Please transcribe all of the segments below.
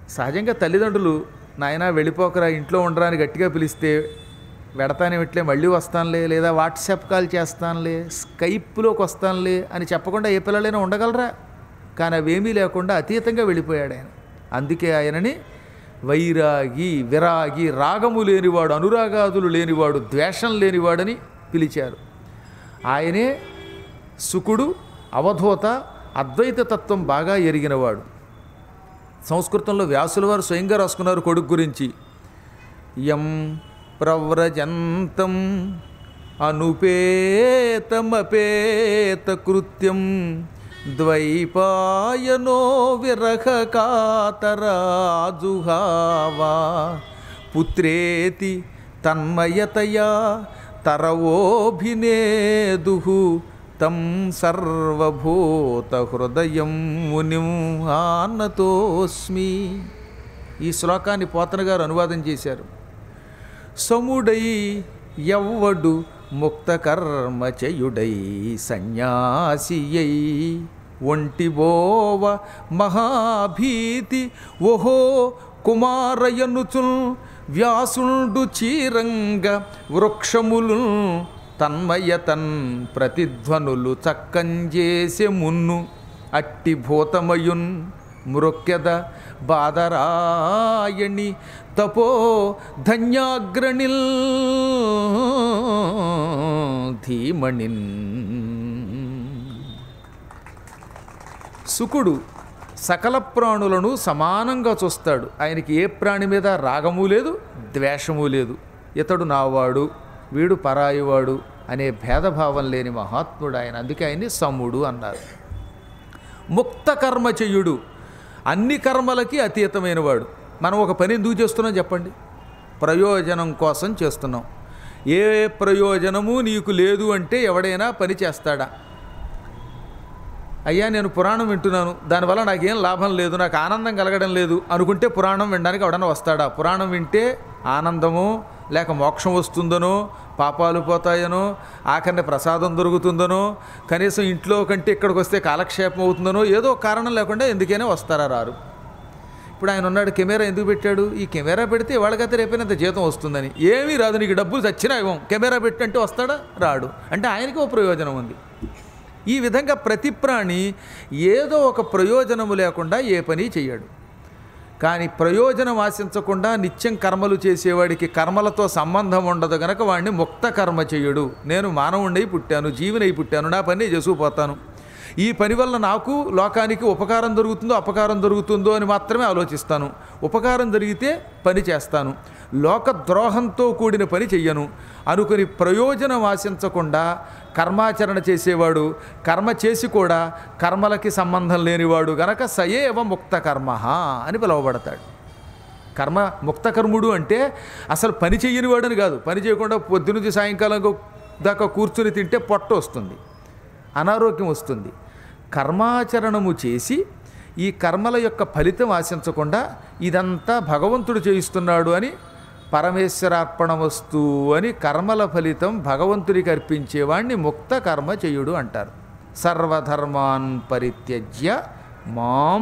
సహజంగా తల్లిదండ్రులు నాయన వెళ్ళిపోకరా ఇంట్లో ఉండరాని గట్టిగా పిలిస్తే వెడతానేమిట్లే మళ్ళీ వస్తానులే లేదా వాట్సాప్ కాల్ చేస్తానులే స్కైప్లోకి వస్తానులే అని చెప్పకుండా ఏ పిల్లలైనా ఉండగలరా కానీ అవేమీ లేకుండా అతీతంగా వెళ్ళిపోయాడు ఆయన అందుకే ఆయనని వైరాగి విరాగి రాగము లేనివాడు అనురాగాదులు లేనివాడు ద్వేషం లేనివాడని పిలిచారు ఆయనే సుకుడు అవధూత అద్వైత తత్వం బాగా ఎరిగినవాడు సంస్కృతంలో వ్యాసుల వారు స్వయంగా రాసుకున్నారు కొడుకు గురించి యం ప్రవ్రజంతం అనుపేతమపేత కృత్యం ద్వైపాయనో విరహ కాతరాజుహావా పుత్రేతి తన్మయతయా తరవోభినేదు తం సర్వభూత హృదయం మునిం ఆనతోస్మి ఈ శ్లోకాన్ని పోతన గారు అనువాదం చేశారు సముడై ఎవ్వడు ముక్త కర్మచయుడై సన్యాసియై ఒంటిబోవ మహాభీతి ఓహో కుమారయనుచుల్ వ్యాసుండు చీరంగ వృక్షములు తన్మయతన్ ప్రతిధ్వనులు చక్కంజేసె మున్ను అట్టి భూతమయున్ మృక్యద బాదరాయణి తపో ధన్యాగ్రణిల్ ధీమణిన్ సుకుడు సకల ప్రాణులను సమానంగా చూస్తాడు ఆయనకి ఏ ప్రాణి మీద రాగము లేదు ద్వేషము లేదు ఇతడు నావాడు వీడు పరాయివాడు అనే భేదభావం లేని మహాత్ముడు ఆయన అందుకే ఆయన్ని సమ్ముడు అన్నారు ముక్త కర్మచయుడు అన్ని కర్మలకి అతీతమైనవాడు మనం ఒక పని ఎందుకు చేస్తున్నాం చెప్పండి ప్రయోజనం కోసం చేస్తున్నాం ఏ ప్రయోజనము నీకు లేదు అంటే ఎవడైనా పని చేస్తాడా అయ్యా నేను పురాణం వింటున్నాను దానివల్ల నాకేం లాభం లేదు నాకు ఆనందం కలగడం లేదు అనుకుంటే పురాణం వినడానికి ఎవడన్నా వస్తాడా పురాణం వింటే ఆనందమో లేక మోక్షం వస్తుందనో పాపాలు పోతాయనో ఆఖరిని ప్రసాదం దొరుకుతుందనో కనీసం ఇంట్లో కంటే ఇక్కడికి వస్తే కాలక్షేపం అవుతుందనో ఏదో కారణం లేకుండా ఎందుకైనా వస్తారా రారు ఇప్పుడు ఆయన ఉన్నాడు కెమెరా ఎందుకు పెట్టాడు ఈ కెమెరా పెడితే వాళ్ళకైతే రేపైనంత జీతం వస్తుందని ఏమీ రాదు నీకు డబ్బులు చచ్చినా ఇవ్వం కెమెరా పెట్టంటే వస్తాడా రాడు అంటే ఆయనకి ఒక ప్రయోజనం ఉంది ఈ విధంగా ప్రతి ప్రాణి ఏదో ఒక ప్రయోజనము లేకుండా ఏ పని చేయడు కానీ ప్రయోజనం ఆశించకుండా నిత్యం కర్మలు చేసేవాడికి కర్మలతో సంబంధం ఉండదు గనక వాడిని ముక్త కర్మ చేయడు నేను మానవుండై పుట్టాను జీవినై పుట్టాను నా పని చేసుకుపోతాను ఈ పని వల్ల నాకు లోకానికి ఉపకారం దొరుకుతుందో అపకారం దొరుకుతుందో అని మాత్రమే ఆలోచిస్తాను ఉపకారం జరిగితే పని చేస్తాను లోక ద్రోహంతో కూడిన పని చెయ్యను అనుకుని ప్రయోజనం ఆశించకుండా కర్మాచరణ చేసేవాడు కర్మ చేసి కూడా కర్మలకి సంబంధం లేనివాడు గనక సయేవ ముక్త కర్మ అని పిలువబడతాడు కర్మ ముక్త కర్ముడు అంటే అసలు పని చెయ్యనివాడని కాదు పని చేయకుండా పొద్దునుంచి సాయంకాలం దాకా కూర్చుని తింటే పొట్ట వస్తుంది అనారోగ్యం వస్తుంది కర్మాచరణము చేసి ఈ కర్మల యొక్క ఫలితం ఆశించకుండా ఇదంతా భగవంతుడు చేయిస్తున్నాడు అని పరమేశ్వరార్పణ వస్తు అని కర్మల ఫలితం భగవంతుడికి అర్పించేవాణ్ణి ముక్త కర్మ చేయుడు అంటారు సర్వధర్మాన్ పరిత్యజ్య మాం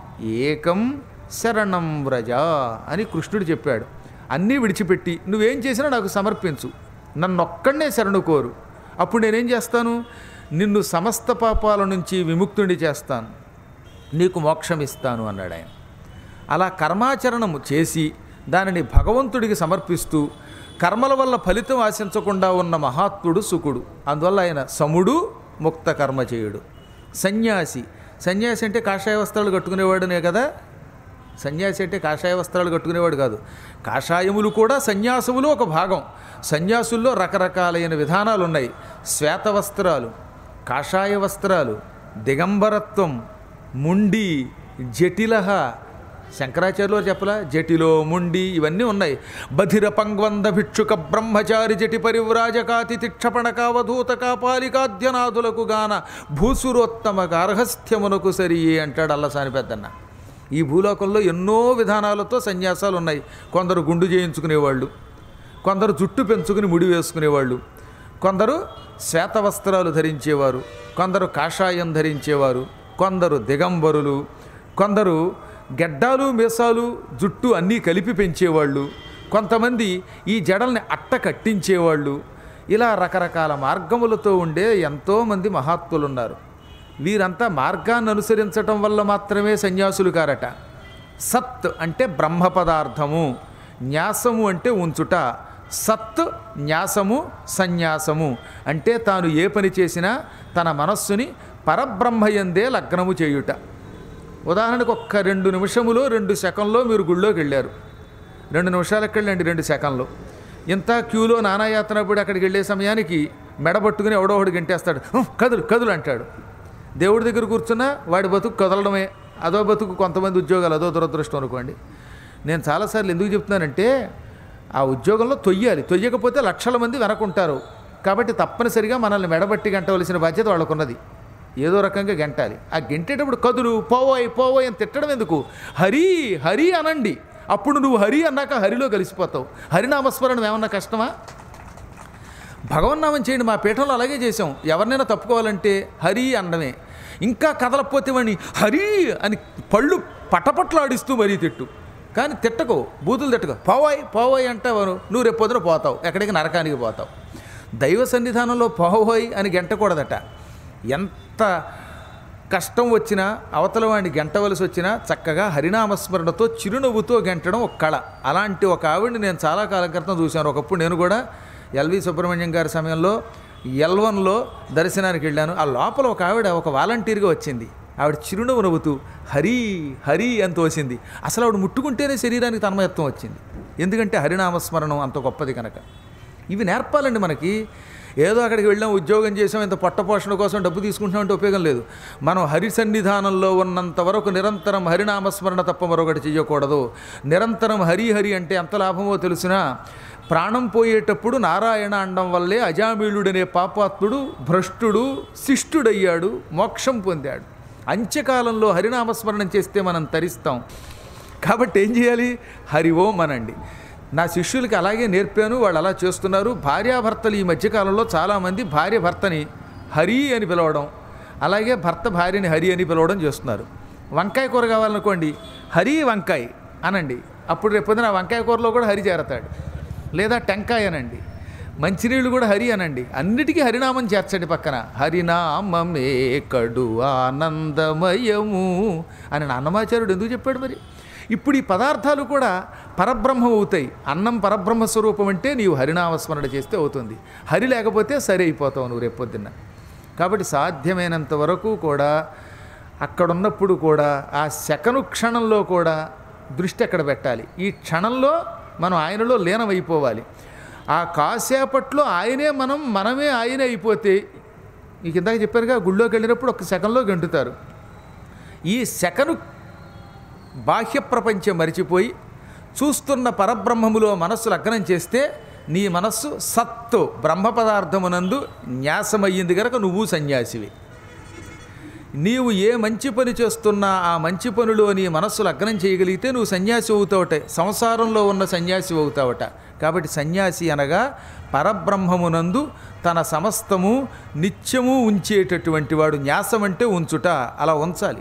ఏకం శరణం వ్రజ అని కృష్ణుడు చెప్పాడు అన్నీ విడిచిపెట్టి నువ్వేం చేసినా నాకు సమర్పించు నన్నొక్కడనే శరణు కోరు అప్పుడు నేనేం చేస్తాను నిన్ను సమస్త పాపాల నుంచి విముక్తుడి చేస్తాను నీకు మోక్షం ఇస్తాను అన్నాడు ఆయన అలా కర్మాచరణము చేసి దానిని భగవంతుడికి సమర్పిస్తూ కర్మల వల్ల ఫలితం ఆశించకుండా ఉన్న మహాత్ముడు సుకుడు అందువల్ల ఆయన సముడు ముక్త కర్మ చేయుడు సన్యాసి సన్యాసి అంటే కాషాయ వస్త్రాలు కట్టుకునేవాడునే కదా సన్యాసి అంటే కాషాయ వస్త్రాలు కట్టుకునేవాడు కాదు కాషాయములు కూడా సన్యాసములు ఒక భాగం సన్యాసుల్లో రకరకాలైన విధానాలు ఉన్నాయి శ్వేత వస్త్రాలు కాషాయ వస్త్రాలు దిగంబరత్వం ముండి జటిలహ శంకరాచార్యులు చెప్పలా జటిలో ముండి ఇవన్నీ ఉన్నాయి బధిర పంగ్వంద భిక్షుక బ్రహ్మచారి జటి పరివ్రాజకాతి తిక్షపణ కావధూత కాపాలికాద్యనాథులకు గాన భూసురోత్తమ గార్హస్థ్యమునకు సరి అంటాడు అల్లసాని పెద్దన్న ఈ భూలోకంలో ఎన్నో విధానాలతో సన్యాసాలు ఉన్నాయి కొందరు గుండు చేయించుకునేవాళ్ళు కొందరు జుట్టు పెంచుకుని ముడి వేసుకునేవాళ్ళు కొందరు శ్వేత వస్త్రాలు ధరించేవారు కొందరు కాషాయం ధరించేవారు కొందరు దిగంబరులు కొందరు గెడ్డాలు మీసాలు జుట్టు అన్నీ కలిపి పెంచేవాళ్ళు కొంతమంది ఈ జడల్ని అట్ట కట్టించేవాళ్ళు ఇలా రకరకాల మార్గములతో ఉండే ఎంతోమంది మహాత్ములు ఉన్నారు వీరంతా మార్గాన్ని అనుసరించటం వల్ల మాత్రమే సన్యాసులు కారట సత్ అంటే బ్రహ్మ పదార్థము న్యాసము అంటే ఉంచుట సత్ న్యాసము సన్యాసము అంటే తాను ఏ పని చేసినా తన మనస్సుని పరబ్రహ్మయందే లగ్నము చేయుట ఉదాహరణకు ఒక్క రెండు నిమిషములో రెండు సెకండ్లో మీరు గుళ్ళోకి వెళ్ళారు రెండు నిమిషాలకు వెళ్ళండి రెండు సెకండ్లు ఇంత క్యూలో నానాయాతన పడి అక్కడికి వెళ్ళే సమయానికి మెడబట్టుకుని ఎవడో ఒకడు గంటేస్తాడు "హ్, కదులు కదులు అంటాడు దేవుడి దగ్గర కూర్చున్నా వాడి బతుకు కదలడమే అదో బతుకు కొంతమంది ఉద్యోగాలు అదో దురదృష్టం అనుకోండి నేను చాలాసార్లు ఎందుకు చెప్తున్నానంటే ఆ ఉద్యోగంలో తొయ్యాలి తొయ్యకపోతే లక్షల మంది వెనకుంటారు కాబట్టి తప్పనిసరిగా మనల్ని మెడబట్టి గంటవలసిన బాధ్యత వాళ్ళకున్నది ఏదో రకంగా గంటాలి ఆ గంటేటప్పుడు కదులు పోవోయ్ పోవోయ్ అని తిట్టడం ఎందుకు హరి హరి అనండి అప్పుడు నువ్వు హరి అన్నాక హరిలో కలిసిపోతావు హరినామస్మరణం ఏమన్నా కష్టమా భగవన్నామం చేయండి మా పీఠంలో అలాగే చేసాం ఎవరినైనా తప్పుకోవాలంటే హరి అనడమే ఇంకా కదలకపోతే వాడిని హరి అని పళ్ళు పటపట్లాడిస్తూ మరీ తిట్టు కానీ తిట్టకు బూతులు తిట్టకు పోవాయి పోవాయి అంటే వారు నువ్వు రేపు పొద్దున పోతావు ఎక్కడికి నరకానికి పోతావు దైవ సన్నిధానంలో పోవోయ్ అని గెంటకూడదట ఎంత కష్టం వచ్చినా అవతల వాడిని గెంటవలసి వచ్చినా చక్కగా హరినామస్మరణతో చిరునవ్వుతో గెంటడం ఒక కళ అలాంటి ఒక ఆవిడని నేను చాలా కాలం క్రితం చూశాను ఒకప్పుడు నేను కూడా ఎల్వి సుబ్రహ్మణ్యం గారి సమయంలో ఎల్వన్లో దర్శనానికి వెళ్ళాను ఆ లోపల ఒక ఆవిడ ఒక వాలంటీర్గా వచ్చింది ఆవిడ చిరునవ్వు నవ్వుతూ హరి హరి అని తోసింది అసలు ఆవిడ ముట్టుకుంటేనే శరీరానికి తన్మయత్వం వచ్చింది ఎందుకంటే హరినామస్మరణం అంత గొప్పది కనుక ఇవి నేర్పాలండి మనకి ఏదో అక్కడికి వెళ్ళాం ఉద్యోగం చేసాం ఇంత పొట్ట పోషణ కోసం డబ్బు తీసుకుంటున్నామంటే ఉపయోగం లేదు మనం హరి సన్నిధానంలో ఉన్నంత వరకు నిరంతరం హరినామస్మరణ తప్ప మరొకటి చేయకూడదు నిరంతరం హరి హరి అంటే ఎంత లాభమో తెలిసినా ప్రాణం పోయేటప్పుడు నారాయణ అండం వల్లే అజామీళుడనే పాపాత్ముడు భ్రష్టుడు శిష్టుడయ్యాడు మోక్షం పొందాడు అంత్యకాలంలో హరినామస్మరణం చేస్తే మనం తరిస్తాం కాబట్టి ఏం చేయాలి హరి ఓం అనండి నా శిష్యులకి అలాగే నేర్పాను వాళ్ళు అలా చేస్తున్నారు భార్యాభర్తలు ఈ మధ్యకాలంలో చాలామంది భార్య భర్తని హరి అని పిలవడం అలాగే భర్త భార్యని హరి అని పిలవడం చేస్తున్నారు వంకాయ కూర కావాలనుకోండి హరి వంకాయ అనండి అప్పుడు రేపొద్దున ఆ వంకాయ కూరలో కూడా హరి చేరతాడు లేదా టెంకాయ అనండి మంచినీళ్ళు కూడా హరి అనండి అన్నిటికీ హరినామం చేర్చండి పక్కన హరినామమే కడు ఆనందమయము అని నా అన్నమాచార్యుడు ఎందుకు చెప్పాడు మరి ఇప్పుడు ఈ పదార్థాలు కూడా పరబ్రహ్మ అవుతాయి అన్నం పరబ్రహ్మ స్వరూపం అంటే నీవు హరినామస్మరణ చేస్తే అవుతుంది హరి లేకపోతే సరి అయిపోతావు నువ్వు రేపొద్దున్న కాబట్టి సాధ్యమైనంత వరకు కూడా అక్కడున్నప్పుడు కూడా ఆ శకను క్షణంలో కూడా దృష్టి అక్కడ పెట్టాలి ఈ క్షణంలో మనం ఆయనలో లీనమైపోవాలి ఆ కాసేపట్లో ఆయనే మనం మనమే ఆయనే అయిపోతే మీకు ఇందాక చెప్పారుగా గుళ్ళోకి వెళ్ళినప్పుడు ఒక సెకండ్లో గంటుతారు ఈ సెకను బాహ్య ప్రపంచం మరిచిపోయి చూస్తున్న పరబ్రహ్మములో మనస్సు లగ్నం చేస్తే నీ మనస్సు సత్తు బ్రహ్మ పదార్థమునందు న్యాసమయ్యింది గనక నువ్వు సన్యాసివి నీవు ఏ మంచి పని చేస్తున్నా ఆ మంచి పనిలో నీ మనస్సు లగ్నం చేయగలిగితే నువ్వు సన్యాసి అవుతావట సంసారంలో ఉన్న సన్యాసి అవుతావట కాబట్టి సన్యాసి అనగా పరబ్రహ్మమునందు తన సమస్తము నిత్యము ఉంచేటటువంటి వాడు న్యాసం అంటే ఉంచుట అలా ఉంచాలి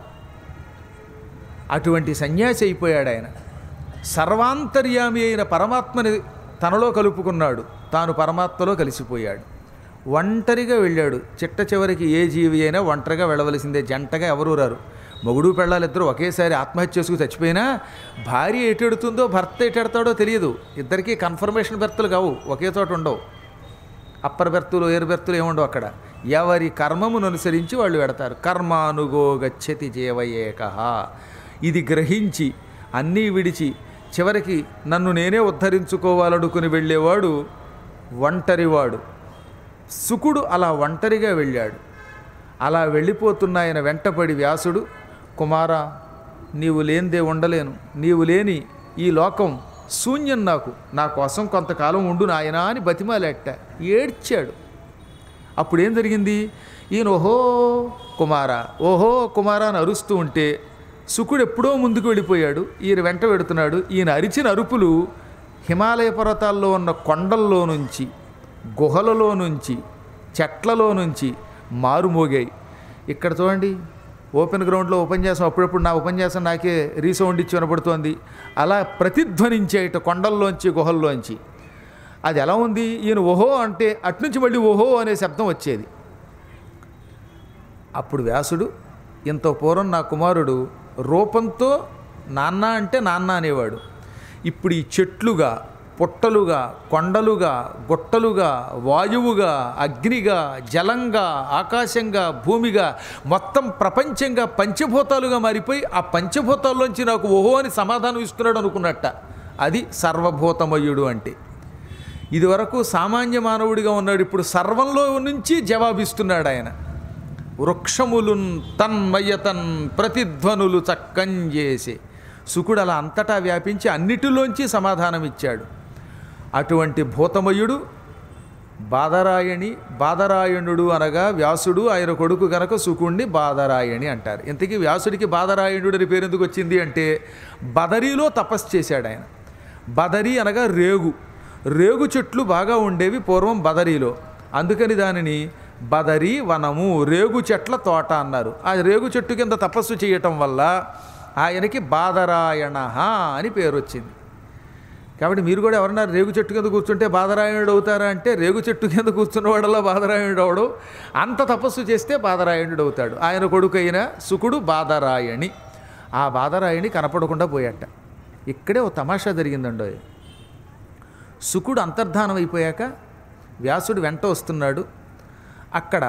అటువంటి సన్యాసి అయిపోయాడు ఆయన సర్వాంతర్యామి అయిన పరమాత్మని తనలో కలుపుకున్నాడు తాను పరమాత్మలో కలిసిపోయాడు ఒంటరిగా వెళ్ళాడు చిట్ట చివరికి ఏ జీవి అయినా ఒంటరిగా వెళ్ళవలసిందే జంటగా ఎవరూ రారు మొగుడు పెళ్ళాలిద్దరూ ఒకేసారి ఆత్మహత్య చేసుకు చచ్చిపోయినా భార్య ఎటెడుతుందో భర్త ఎటెడతాడో తెలియదు ఇద్దరికీ కన్ఫర్మేషన్ బెర్తులు కావు ఒకే చోట ఉండవు అప్పర్ బెర్తులు ఏరు బెర్తులు ఏముండవు అక్కడ ఎవరి కర్మమును అనుసరించి వాళ్ళు పెడతారు కర్మానుగో గచ్చతి జీవయేక ఇది గ్రహించి అన్నీ విడిచి చివరికి నన్ను నేనే ఉద్ధరించుకోవాలనుకుని వెళ్ళేవాడు ఒంటరివాడు సుకుడు అలా ఒంటరిగా వెళ్ళాడు అలా వెళ్ళిపోతున్న ఆయన వెంటపడి వ్యాసుడు కుమారా నీవు లేనిదే ఉండలేను నీవు లేని ఈ లోకం శూన్యం నాకు నా కోసం కొంతకాలం ఉండు నాయనా అని బతిమాలేట ఏడ్చాడు అప్పుడు ఏం జరిగింది ఈయన ఓహో కుమారా ఓహో కుమారా అని అరుస్తూ ఉంటే శుకుడు ఎప్పుడో ముందుకు వెళ్ళిపోయాడు ఈయన వెంట పెడుతున్నాడు ఈయన అరిచిన అరుపులు హిమాలయ పర్వతాల్లో ఉన్న కొండల్లో నుంచి గుహలలో నుంచి చెట్లలో నుంచి మారుమోగాయి ఇక్కడ చూడండి ఓపెన్ గ్రౌండ్లో ఉపన్యాసం అప్పుడప్పుడు నా ఉపన్యాసం నాకే రీసౌండ్ ఇచ్చి వినపడుతోంది అలా ప్రతిధ్వనించేట కొండల్లోంచి గుహల్లోంచి అది ఎలా ఉంది ఈయన ఓహో అంటే అట్నుంచి మళ్ళీ ఓహో అనే శబ్దం వచ్చేది అప్పుడు వ్యాసుడు ఇంత పూర్వం నా కుమారుడు రూపంతో నాన్న అంటే నాన్న అనేవాడు ఇప్పుడు ఈ చెట్లుగా పుట్టలుగా కొండలుగా గుట్టలుగా వాయువుగా అగ్నిగా జలంగా ఆకాశంగా భూమిగా మొత్తం ప్రపంచంగా పంచభూతాలుగా మారిపోయి ఆ పంచభూతాల్లోంచి నాకు ఓహో అని సమాధానం ఇస్తున్నాడు అనుకున్నట్ట అది సర్వభూతమయుడు అంటే ఇదివరకు సామాన్య మానవుడిగా ఉన్నాడు ఇప్పుడు సర్వంలో నుంచి జవాబిస్తున్నాడు ఆయన వృక్షములున్ తన్మయతన్ ప్రతిధ్వనులు చక్కంజేసి సుకుడు అలా అంతటా వ్యాపించి అన్నిటిలోంచి సమాధానం ఇచ్చాడు అటువంటి భూతమయుడు బాదరాయణి బాదరాయణుడు అనగా వ్యాసుడు ఆయన కొడుకు గనక సుకుణ్ణి బాదరాయణి అంటారు ఇంతకీ వ్యాసుడికి బాదరాయణుడు అని పేరు ఎందుకు వచ్చింది అంటే బదరీలో తపస్సు చేశాడు ఆయన బదరి అనగా రేగు రేగు చెట్లు బాగా ఉండేవి పూర్వం బదరీలో అందుకని దానిని బదరి వనము రేగు చెట్ల తోట అన్నారు ఆ రేగు చెట్టు కింద తపస్సు చేయటం వల్ల ఆయనకి బాదరాయణ అని పేరు వచ్చింది కాబట్టి మీరు కూడా ఎవరన్నా రేగు చెట్టు కింద కూర్చుంటే బాదరాయణుడు అవుతారా అంటే రేగు చెట్టు కింద కూర్చున్నవాడల్లా బాదరాయణుడు అవడు అంత తపస్సు చేస్తే బాదరాయణుడు అవుతాడు ఆయన కొడుకు అయిన సుకుడు బాదరాయణి ఆ బాదరాయణి కనపడకుండా పోయాట ఇక్కడే ఓ తమాషా జరిగిందండో సుకుడు అంతర్ధానం అయిపోయాక వ్యాసుడు వెంట వస్తున్నాడు అక్కడ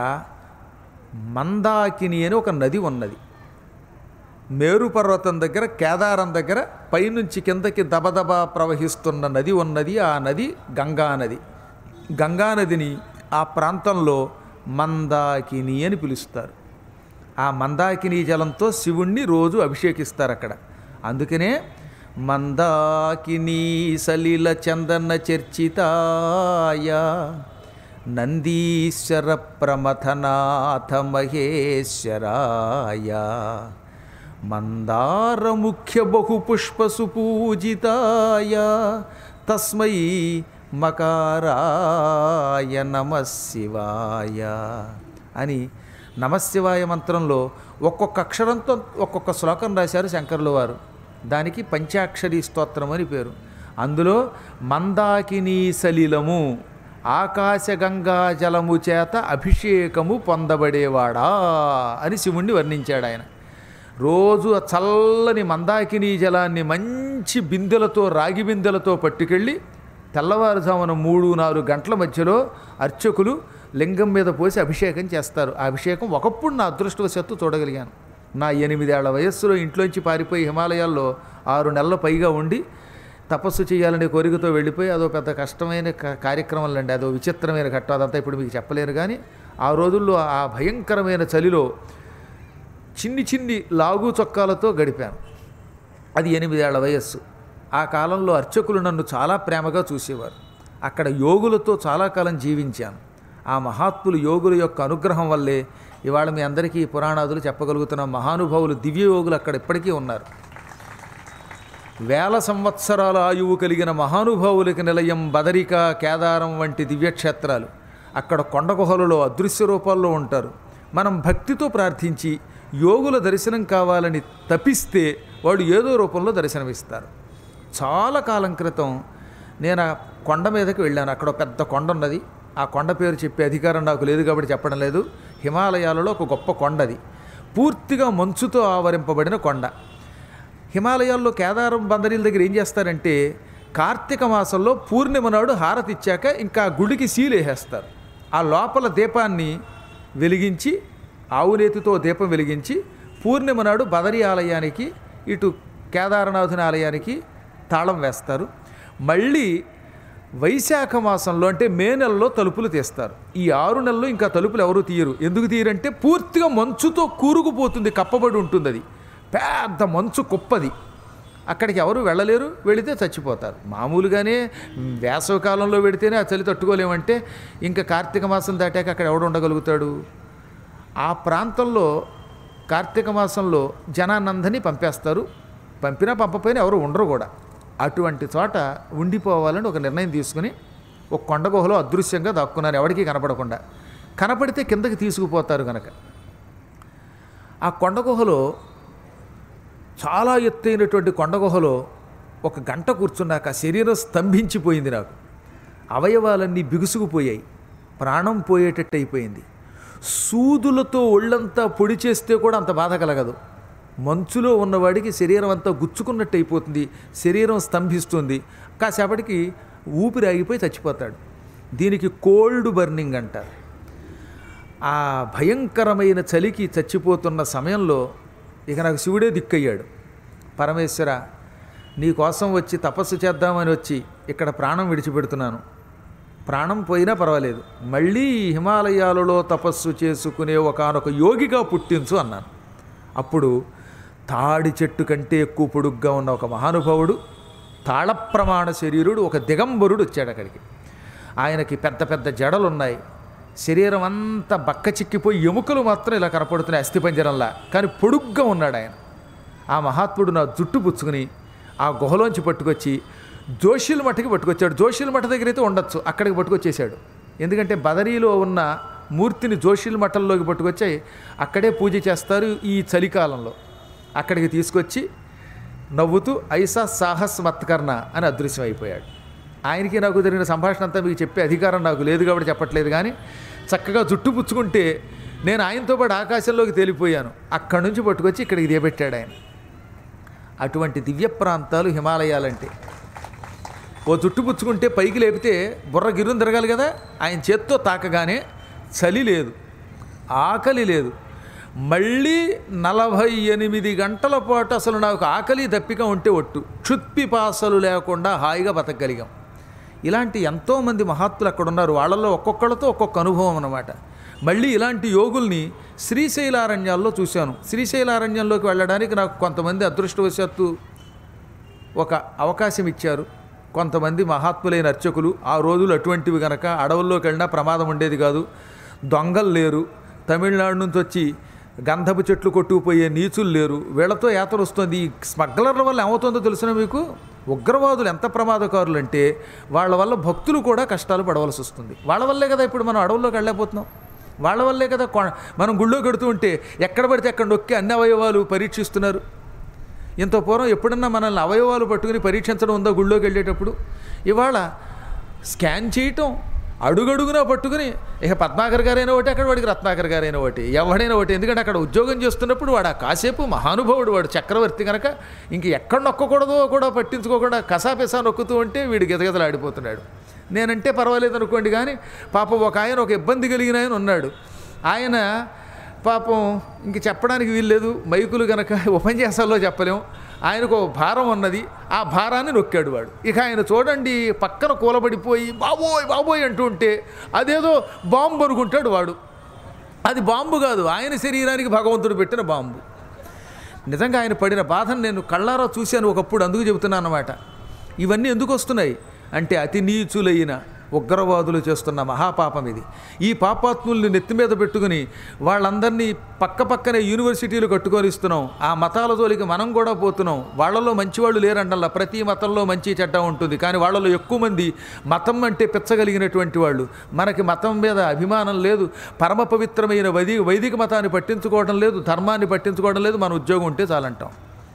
మందాకిని అని ఒక నది ఉన్నది మేరు పర్వతం దగ్గర కేదారం దగ్గర పైనుంచి కిందకి దబదబా ప్రవహిస్తున్న నది ఉన్నది ఆ నది గంగా నది గంగా నదిని ఆ ప్రాంతంలో మందాకిని అని పిలుస్తారు ఆ మందాకిని జలంతో శివుణ్ణి రోజు అభిషేకిస్తారు అక్కడ అందుకనే మందాకిని సలిల చందన చర్చితాయ నందీశ్వర ప్రమథనాథ మహేశ్వరాయ మందారముఖ్య బహుపుష్పసు పూజితాయ తస్మై మకారాయ నమశివాయ అని నమశివాయ మంత్రంలో ఒక్కొక్క అక్షరంతో ఒక్కొక్క శ్లోకం రాశారు శంకరుల వారు దానికి పంచాక్షరి స్తోత్రం అని పేరు అందులో మందాకినీ సలిలము ఆకాశగంగా జలము చేత అభిషేకము పొందబడేవాడా అని శివుణ్ణి వర్ణించాడు ఆయన రోజు ఆ చల్లని మందాకినీ జలాన్ని మంచి బిందెలతో రాగి బిందెలతో పట్టుకెళ్ళి తెల్లవారుజామున మూడు నాలుగు గంటల మధ్యలో అర్చకులు లింగం మీద పోసి అభిషేకం చేస్తారు ఆ అభిషేకం ఒకప్పుడు నా అదృష్టవశత్తు చూడగలిగాను నా ఎనిమిదేళ్ల వయస్సులో ఇంట్లోంచి పారిపోయి హిమాలయాల్లో ఆరు నెలల పైగా ఉండి తపస్సు చేయాలనే కోరికతో వెళ్ళిపోయి అదో పెద్ద కష్టమైన క- కార్యక్రమం అండి అదో విచిత్రమైన ఘట్టం అదంతా ఇప్పుడు మీకు చెప్పలేను కానీ ఆ రోజుల్లో ఆ భయంకరమైన చలిలో చిన్ని చిన్ని లాగు చొక్కాలతో గడిపాను అది ఎనిమిదేళ్ల వయస్సు ఆ కాలంలో అర్చకులు నన్ను చాలా ప్రేమగా చూసేవారు అక్కడ యోగులతో చాలా కాలం జీవించాను ఆ మహాత్ములు యోగుల యొక్క అనుగ్రహం వల్లే ఇవాళ మీ అందరికీ ఈ పురాణాదులు చెప్పగలుగుతున్న మహానుభావులు దివ్య యోగులు అక్కడ ఇప్పటికీ ఉన్నారు వేల సంవత్సరాల ఆయువు కలిగిన మహానుభావులకి నిలయం బదరిక కేదారం వంటి దివ్యక్షేత్రాలు అక్కడ కొండ గుహలలో అదృశ్య రూపాల్లో ఉంటారు మనం భక్తితో ప్రార్థించి యోగుల దర్శనం కావాలని తపిస్తే వాడు ఏదో రూపంలో దర్శనమిస్తారు చాలా కాలం క్రితం నేను ఆ కొండ మీదకి వెళ్ళాను అక్కడ ఒక పెద్ద కొండ ఉన్నది ఆ కొండ పేరు చెప్పే అధికారం నాకు లేదు కాబట్టి చెప్పడం లేదు హిమాలయాలలో ఒక గొప్ప కొండది పూర్తిగా మంచుతో ఆవరింపబడిన కొండ హిమాలయాల్లో కేదారం బందరీల దగ్గర ఏం చేస్తారంటే కార్తీక మాసంలో పూర్ణిమ నాడు హారతి ఇచ్చాక ఇంకా ఆ గుడికి సీలు వేసేస్తారు ఆ లోపల దీపాన్ని వెలిగించి ఆవునేతితో దీపం వెలిగించి పూర్ణిమ నాడు బదరి ఆలయానికి ఇటు కేదారనాథుని ఆలయానికి తాళం వేస్తారు మళ్ళీ వైశాఖ మాసంలో అంటే మే నెలలో తలుపులు తీస్తారు ఈ ఆరు నెలలు ఇంకా తలుపులు ఎవరు తీయరు ఎందుకు తీయరంటే పూర్తిగా మంచుతో కూరుకుపోతుంది కప్పబడి ఉంటుంది అది పెద్ద మంచు కుప్పది అక్కడికి ఎవరు వెళ్ళలేరు వెళితే చచ్చిపోతారు మామూలుగానే వేసవకాలంలో వెడితేనే ఆ చలి తట్టుకోలేమంటే ఇంకా కార్తీక మాసం దాటాక అక్కడ ఎవడు ఉండగలుగుతాడు ఆ ప్రాంతంలో కార్తీక మాసంలో జనానందని పంపేస్తారు పంపినా పంపపోయినా ఎవరు ఉండరు కూడా అటువంటి చోట ఉండిపోవాలని ఒక నిర్ణయం తీసుకుని ఒక కొండ గుహలో అదృశ్యంగా దాక్కున్నారు ఎవరికీ కనపడకుండా కనపడితే కిందకి తీసుకుపోతారు కనుక ఆ కొండ గుహలో చాలా ఎత్తైనటువంటి కొండ గుహలో ఒక గంట కూర్చున్నాక శరీరం స్తంభించిపోయింది నాకు అవయవాలన్నీ బిగుసుకుపోయాయి ప్రాణం పోయేటట్టు అయిపోయింది సూదులతో ఒళ్ళంతా పొడి చేస్తే కూడా అంత బాధ కలగదు మంచులో ఉన్నవాడికి శరీరం అంతా గుచ్చుకున్నట్టు అయిపోతుంది శరీరం స్తంభిస్తుంది కాసేపటికి ఊపిరి ఆగిపోయి చచ్చిపోతాడు దీనికి కోల్డ్ బర్నింగ్ అంటారు ఆ భయంకరమైన చలికి చచ్చిపోతున్న సమయంలో ఇక నాకు శివుడే దిక్కయ్యాడు పరమేశ్వర నీ కోసం వచ్చి తపస్సు చేద్దామని వచ్చి ఇక్కడ ప్రాణం విడిచిపెడుతున్నాను ప్రాణం పోయినా పర్వాలేదు మళ్ళీ ఈ హిమాలయాలలో తపస్సు చేసుకునే ఒకనొక యోగిగా పుట్టించు అన్నాను అప్పుడు తాడి చెట్టు కంటే ఎక్కువ పొడుగ్గా ఉన్న ఒక మహానుభావుడు తాళప్రమాణ శరీరుడు ఒక దిగంబరుడు వచ్చాడు అక్కడికి ఆయనకి పెద్ద పెద్ద జడలు ఉన్నాయి శరీరం అంతా బక్క చిక్కిపోయి ఎముకలు మాత్రం ఇలా కనపడుతున్నాయి అస్థిపంజరంలా కానీ పొడుగ్గా ఉన్నాడు ఆయన ఆ మహాత్ముడు నా జుట్టు పుచ్చుకుని ఆ గుహలోంచి పట్టుకొచ్చి జోషిల్ మఠకి పట్టుకొచ్చాడు జోషిల్ మఠ దగ్గర అయితే ఉండొచ్చు అక్కడికి పట్టుకొచ్చేసాడు ఎందుకంటే బదరీలో ఉన్న మూర్తిని జోషిల్ మఠంలోకి పట్టుకొచ్చి అక్కడే పూజ చేస్తారు ఈ చలికాలంలో అక్కడికి తీసుకొచ్చి నవ్వుతూ ఐసా సాహస్ మత్కర్ణ అని అదృశ్యం అయిపోయాడు ఆయనకి నాకు జరిగిన సంభాషణ అంతా మీకు చెప్పే అధికారం నాకు లేదు కాబట్టి చెప్పట్లేదు కానీ చక్కగా జుట్టు పుచ్చుకుంటే నేను ఆయనతో పాటు ఆకాశంలోకి తేలిపోయాను అక్కడి నుంచి పట్టుకొచ్చి ఇక్కడికి దిగబెట్టాడు ఆయన అటువంటి దివ్య ప్రాంతాలు హిమాలయాలంటే ఓ జుట్టు పుచ్చుకుంటే పైకి లేపితే బుర్ర గిర్రం తిరగాలి కదా ఆయన చేత్తో తాకగానే చలి లేదు ఆకలి లేదు మళ్ళీ నలభై ఎనిమిది గంటల పాటు అసలు నాకు ఆకలి దప్పిక ఉంటే ఒట్టు క్షుత్పిపాసలు లేకుండా హాయిగా బతకగలిగాం ఇలాంటి ఎంతోమంది మహాత్ములు అక్కడ ఉన్నారు వాళ్ళల్లో ఒక్కొక్కళ్ళతో ఒక్కొక్క అనుభవం అన్నమాట మళ్ళీ ఇలాంటి యోగుల్ని శ్రీశైలారణ్యాల్లో చూశాను శ్రీశైలారణ్యంలోకి వెళ్ళడానికి నాకు కొంతమంది అదృష్టవశాత్తు ఒక అవకాశం ఇచ్చారు కొంతమంది మహాత్ములైన అర్చకులు ఆ రోజులు అటువంటివి గనక అడవుల్లోకి వెళ్ళినా ప్రమాదం ఉండేది కాదు దొంగలు లేరు తమిళనాడు నుంచి వచ్చి గంధపు చెట్లు కొట్టుకుపోయే నీచులు లేరు వీళ్ళతో యాత్ర వస్తుంది ఈ స్మగ్లర్ల వల్ల ఏమవుతుందో తెలుసిన మీకు ఉగ్రవాదులు ఎంత ప్రమాదకారులు అంటే వాళ్ళ వల్ల భక్తులు కూడా కష్టాలు పడవలసి వస్తుంది వాళ్ళ వల్లే కదా ఇప్పుడు మనం అడవుల్లోకి వెళ్ళలేకపోతున్నాం వాళ్ళ వల్లే కదా కొ- మనం గుళ్ళో కడుతూ ఉంటే ఎక్కడ పడితే అక్కడ నొక్కి అన్ని అవయవాలు పరీక్షిస్తున్నారు ఇంత పూర్వం ఎప్పుడన్నా మనల్ని అవయవాలు పట్టుకుని పరీక్షించడం ఉందో గుళ్ళోకి వెళ్ళేటప్పుడు ఇవాళ స్కాన్ చేయటం అడుగడుగునా పట్టుకుని ఇక పద్మాకర్ గారైనా ఒకటి అక్కడ వాడికి రత్నాకర్ గారైనా ఒకటి ఎవడైనా ఒకటి ఎందుకంటే అక్కడ ఉద్యోగం చేస్తున్నప్పుడు వాడు ఆ కాసేపు మహానుభావుడు వాడు చక్రవర్తి కనుక ఇంక ఎక్కడ నొక్కకూడదో కూడా పట్టించుకోకుండా కసాపిసా నొక్కుతూ ఉంటే వీడు గిజగిజలాడిపోతున్నాడు నేనంటే పర్వాలేదు అనుకోండి కానీ పాపం ఒక ఆయన ఒక ఇబ్బంది కలిగిన ఆయన ఉన్నాడు ఆయన పాపం ఇంక చెప్పడానికి వీల్లేదు మైకులు గనక ఉపన్యాసాల్లో చెప్పలేం ఆయనకు ఒక భారం ఉన్నది ఆ భారాన్ని నొక్కాడు వాడు ఇక ఆయన చూడండి పక్కన కూలబడిపోయి బాబోయ్ బాబోయ్ అంటూ ఉంటే అదేదో బాంబు అనుకుంటాడు వాడు అది బాంబు కాదు ఆయన శరీరానికి భగవంతుడు పెట్టిన బాంబు నిజంగా ఆయన పడిన బాధను నేను కళ్ళారా చూశాను ఒకప్పుడు అందుకు చెబుతున్నాను అన్నమాట ఇవన్నీ ఎందుకు వస్తున్నాయి అంటే అతి నీచులైన ఉగ్రవాదులు చేస్తున్న మహాపాపం ఇది ఈ పాపాత్ముల్ని నెత్తి మీద పెట్టుకుని వాళ్ళందరినీ పక్క పక్కనే యూనివర్సిటీలు కట్టుకొని ఇస్తున్నాం ఆ మతాల జోలికి మనం కూడా పోతున్నాం వాళ్ళలో మంచివాళ్ళు లేరండల్లా ప్రతి మతంలో మంచి చెడ్డ ఉంటుంది కానీ వాళ్ళలో ఎక్కువ మంది మతం అంటే పిచ్చగలిగినటువంటి వాళ్ళు మనకి మతం మీద అభిమానం లేదు పరమ పవిత్రమైన వైదిక వైదిక మతాన్ని పట్టించుకోవడం లేదు ధర్మాన్ని పట్టించుకోవడం లేదు మన ఉద్యోగం ఉంటే చాలంటాం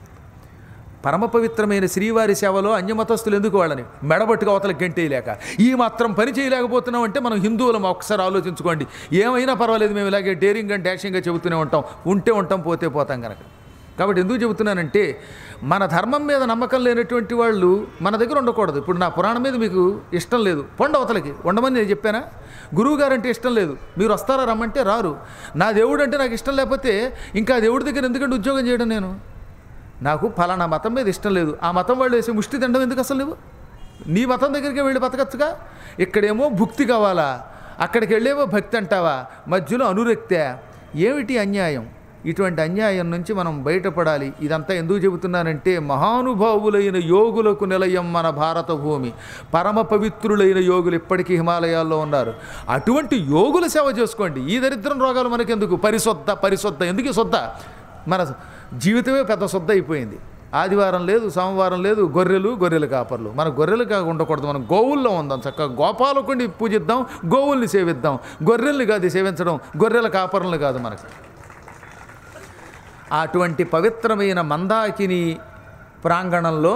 పరమ పవిత్రమైన శ్రీవారి సేవలో అన్యమతస్తులు ఎందుకు వాళ్ళని మెడబట్టుకు అవతల గంటేయలేక ఈ మాత్రం పని చేయలేకపోతున్నాం అంటే మనం హిందువులం ఒకసారి ఆలోచించుకోండి ఏమైనా పర్వాలేదు మేము ఇలాగే డేరింగ్ అండ్ డాషింగ్గా చెబుతూనే ఉంటాం ఉంటే ఉంటాం పోతే పోతాం కనుక కాబట్టి ఎందుకు చెబుతున్నానంటే మన ధర్మం మీద నమ్మకం లేనటువంటి వాళ్ళు మన దగ్గర ఉండకూడదు ఇప్పుడు నా పురాణం మీద మీకు ఇష్టం లేదు పొండ అవతలకి ఉండమని నేను చెప్పానా గురువు గారు అంటే ఇష్టం లేదు మీరు వస్తారా రమ్మంటే రారు నా దేవుడు అంటే నాకు ఇష్టం లేకపోతే ఇంకా ఆ దేవుడి దగ్గర ఎందుకంటే ఉద్యోగం చేయడం నేను నాకు ఫలానా మతం మీద ఇష్టం లేదు ఆ మతం వాళ్ళు వేసే ముష్టి దండం ఎందుకు అసలు నువ్వు నీ మతం దగ్గరికి వెళ్ళి బతకచ్చుగా ఇక్కడేమో భుక్తి కావాలా అక్కడికి వెళ్ళేమో భక్తి అంటావా మధ్యలో అనురక్తే ఏమిటి అన్యాయం ఇటువంటి అన్యాయం నుంచి మనం బయటపడాలి ఇదంతా ఎందుకు చెబుతున్నానంటే మహానుభావులైన యోగులకు నిలయం మన భారత భూమి పరమ పవిత్రులైన యోగులు ఇప్పటికీ హిమాలయాల్లో ఉన్నారు అటువంటి యోగుల సేవ చేసుకోండి ఈ దరిద్రం రోగాలు మనకెందుకు పరిశుద్ధ పరిశుద్ధ ఎందుకు ఈ శుద్ధ మన జీవితమే పెద్ద శుద్ధ అయిపోయింది ఆదివారం లేదు సోమవారం లేదు గొర్రెలు గొర్రెల కాపర్లు మన గొర్రెలు కాక ఉండకూడదు మనం గోవుల్లో ఉందాం చక్కగా గోపాలకుని పూజిద్దాం గోవుల్ని సేవిద్దాం గొర్రెల్ని కాదు సేవించడం గొర్రెల కాపర్లను కాదు మనకి అటువంటి పవిత్రమైన మందాకిని ప్రాంగణంలో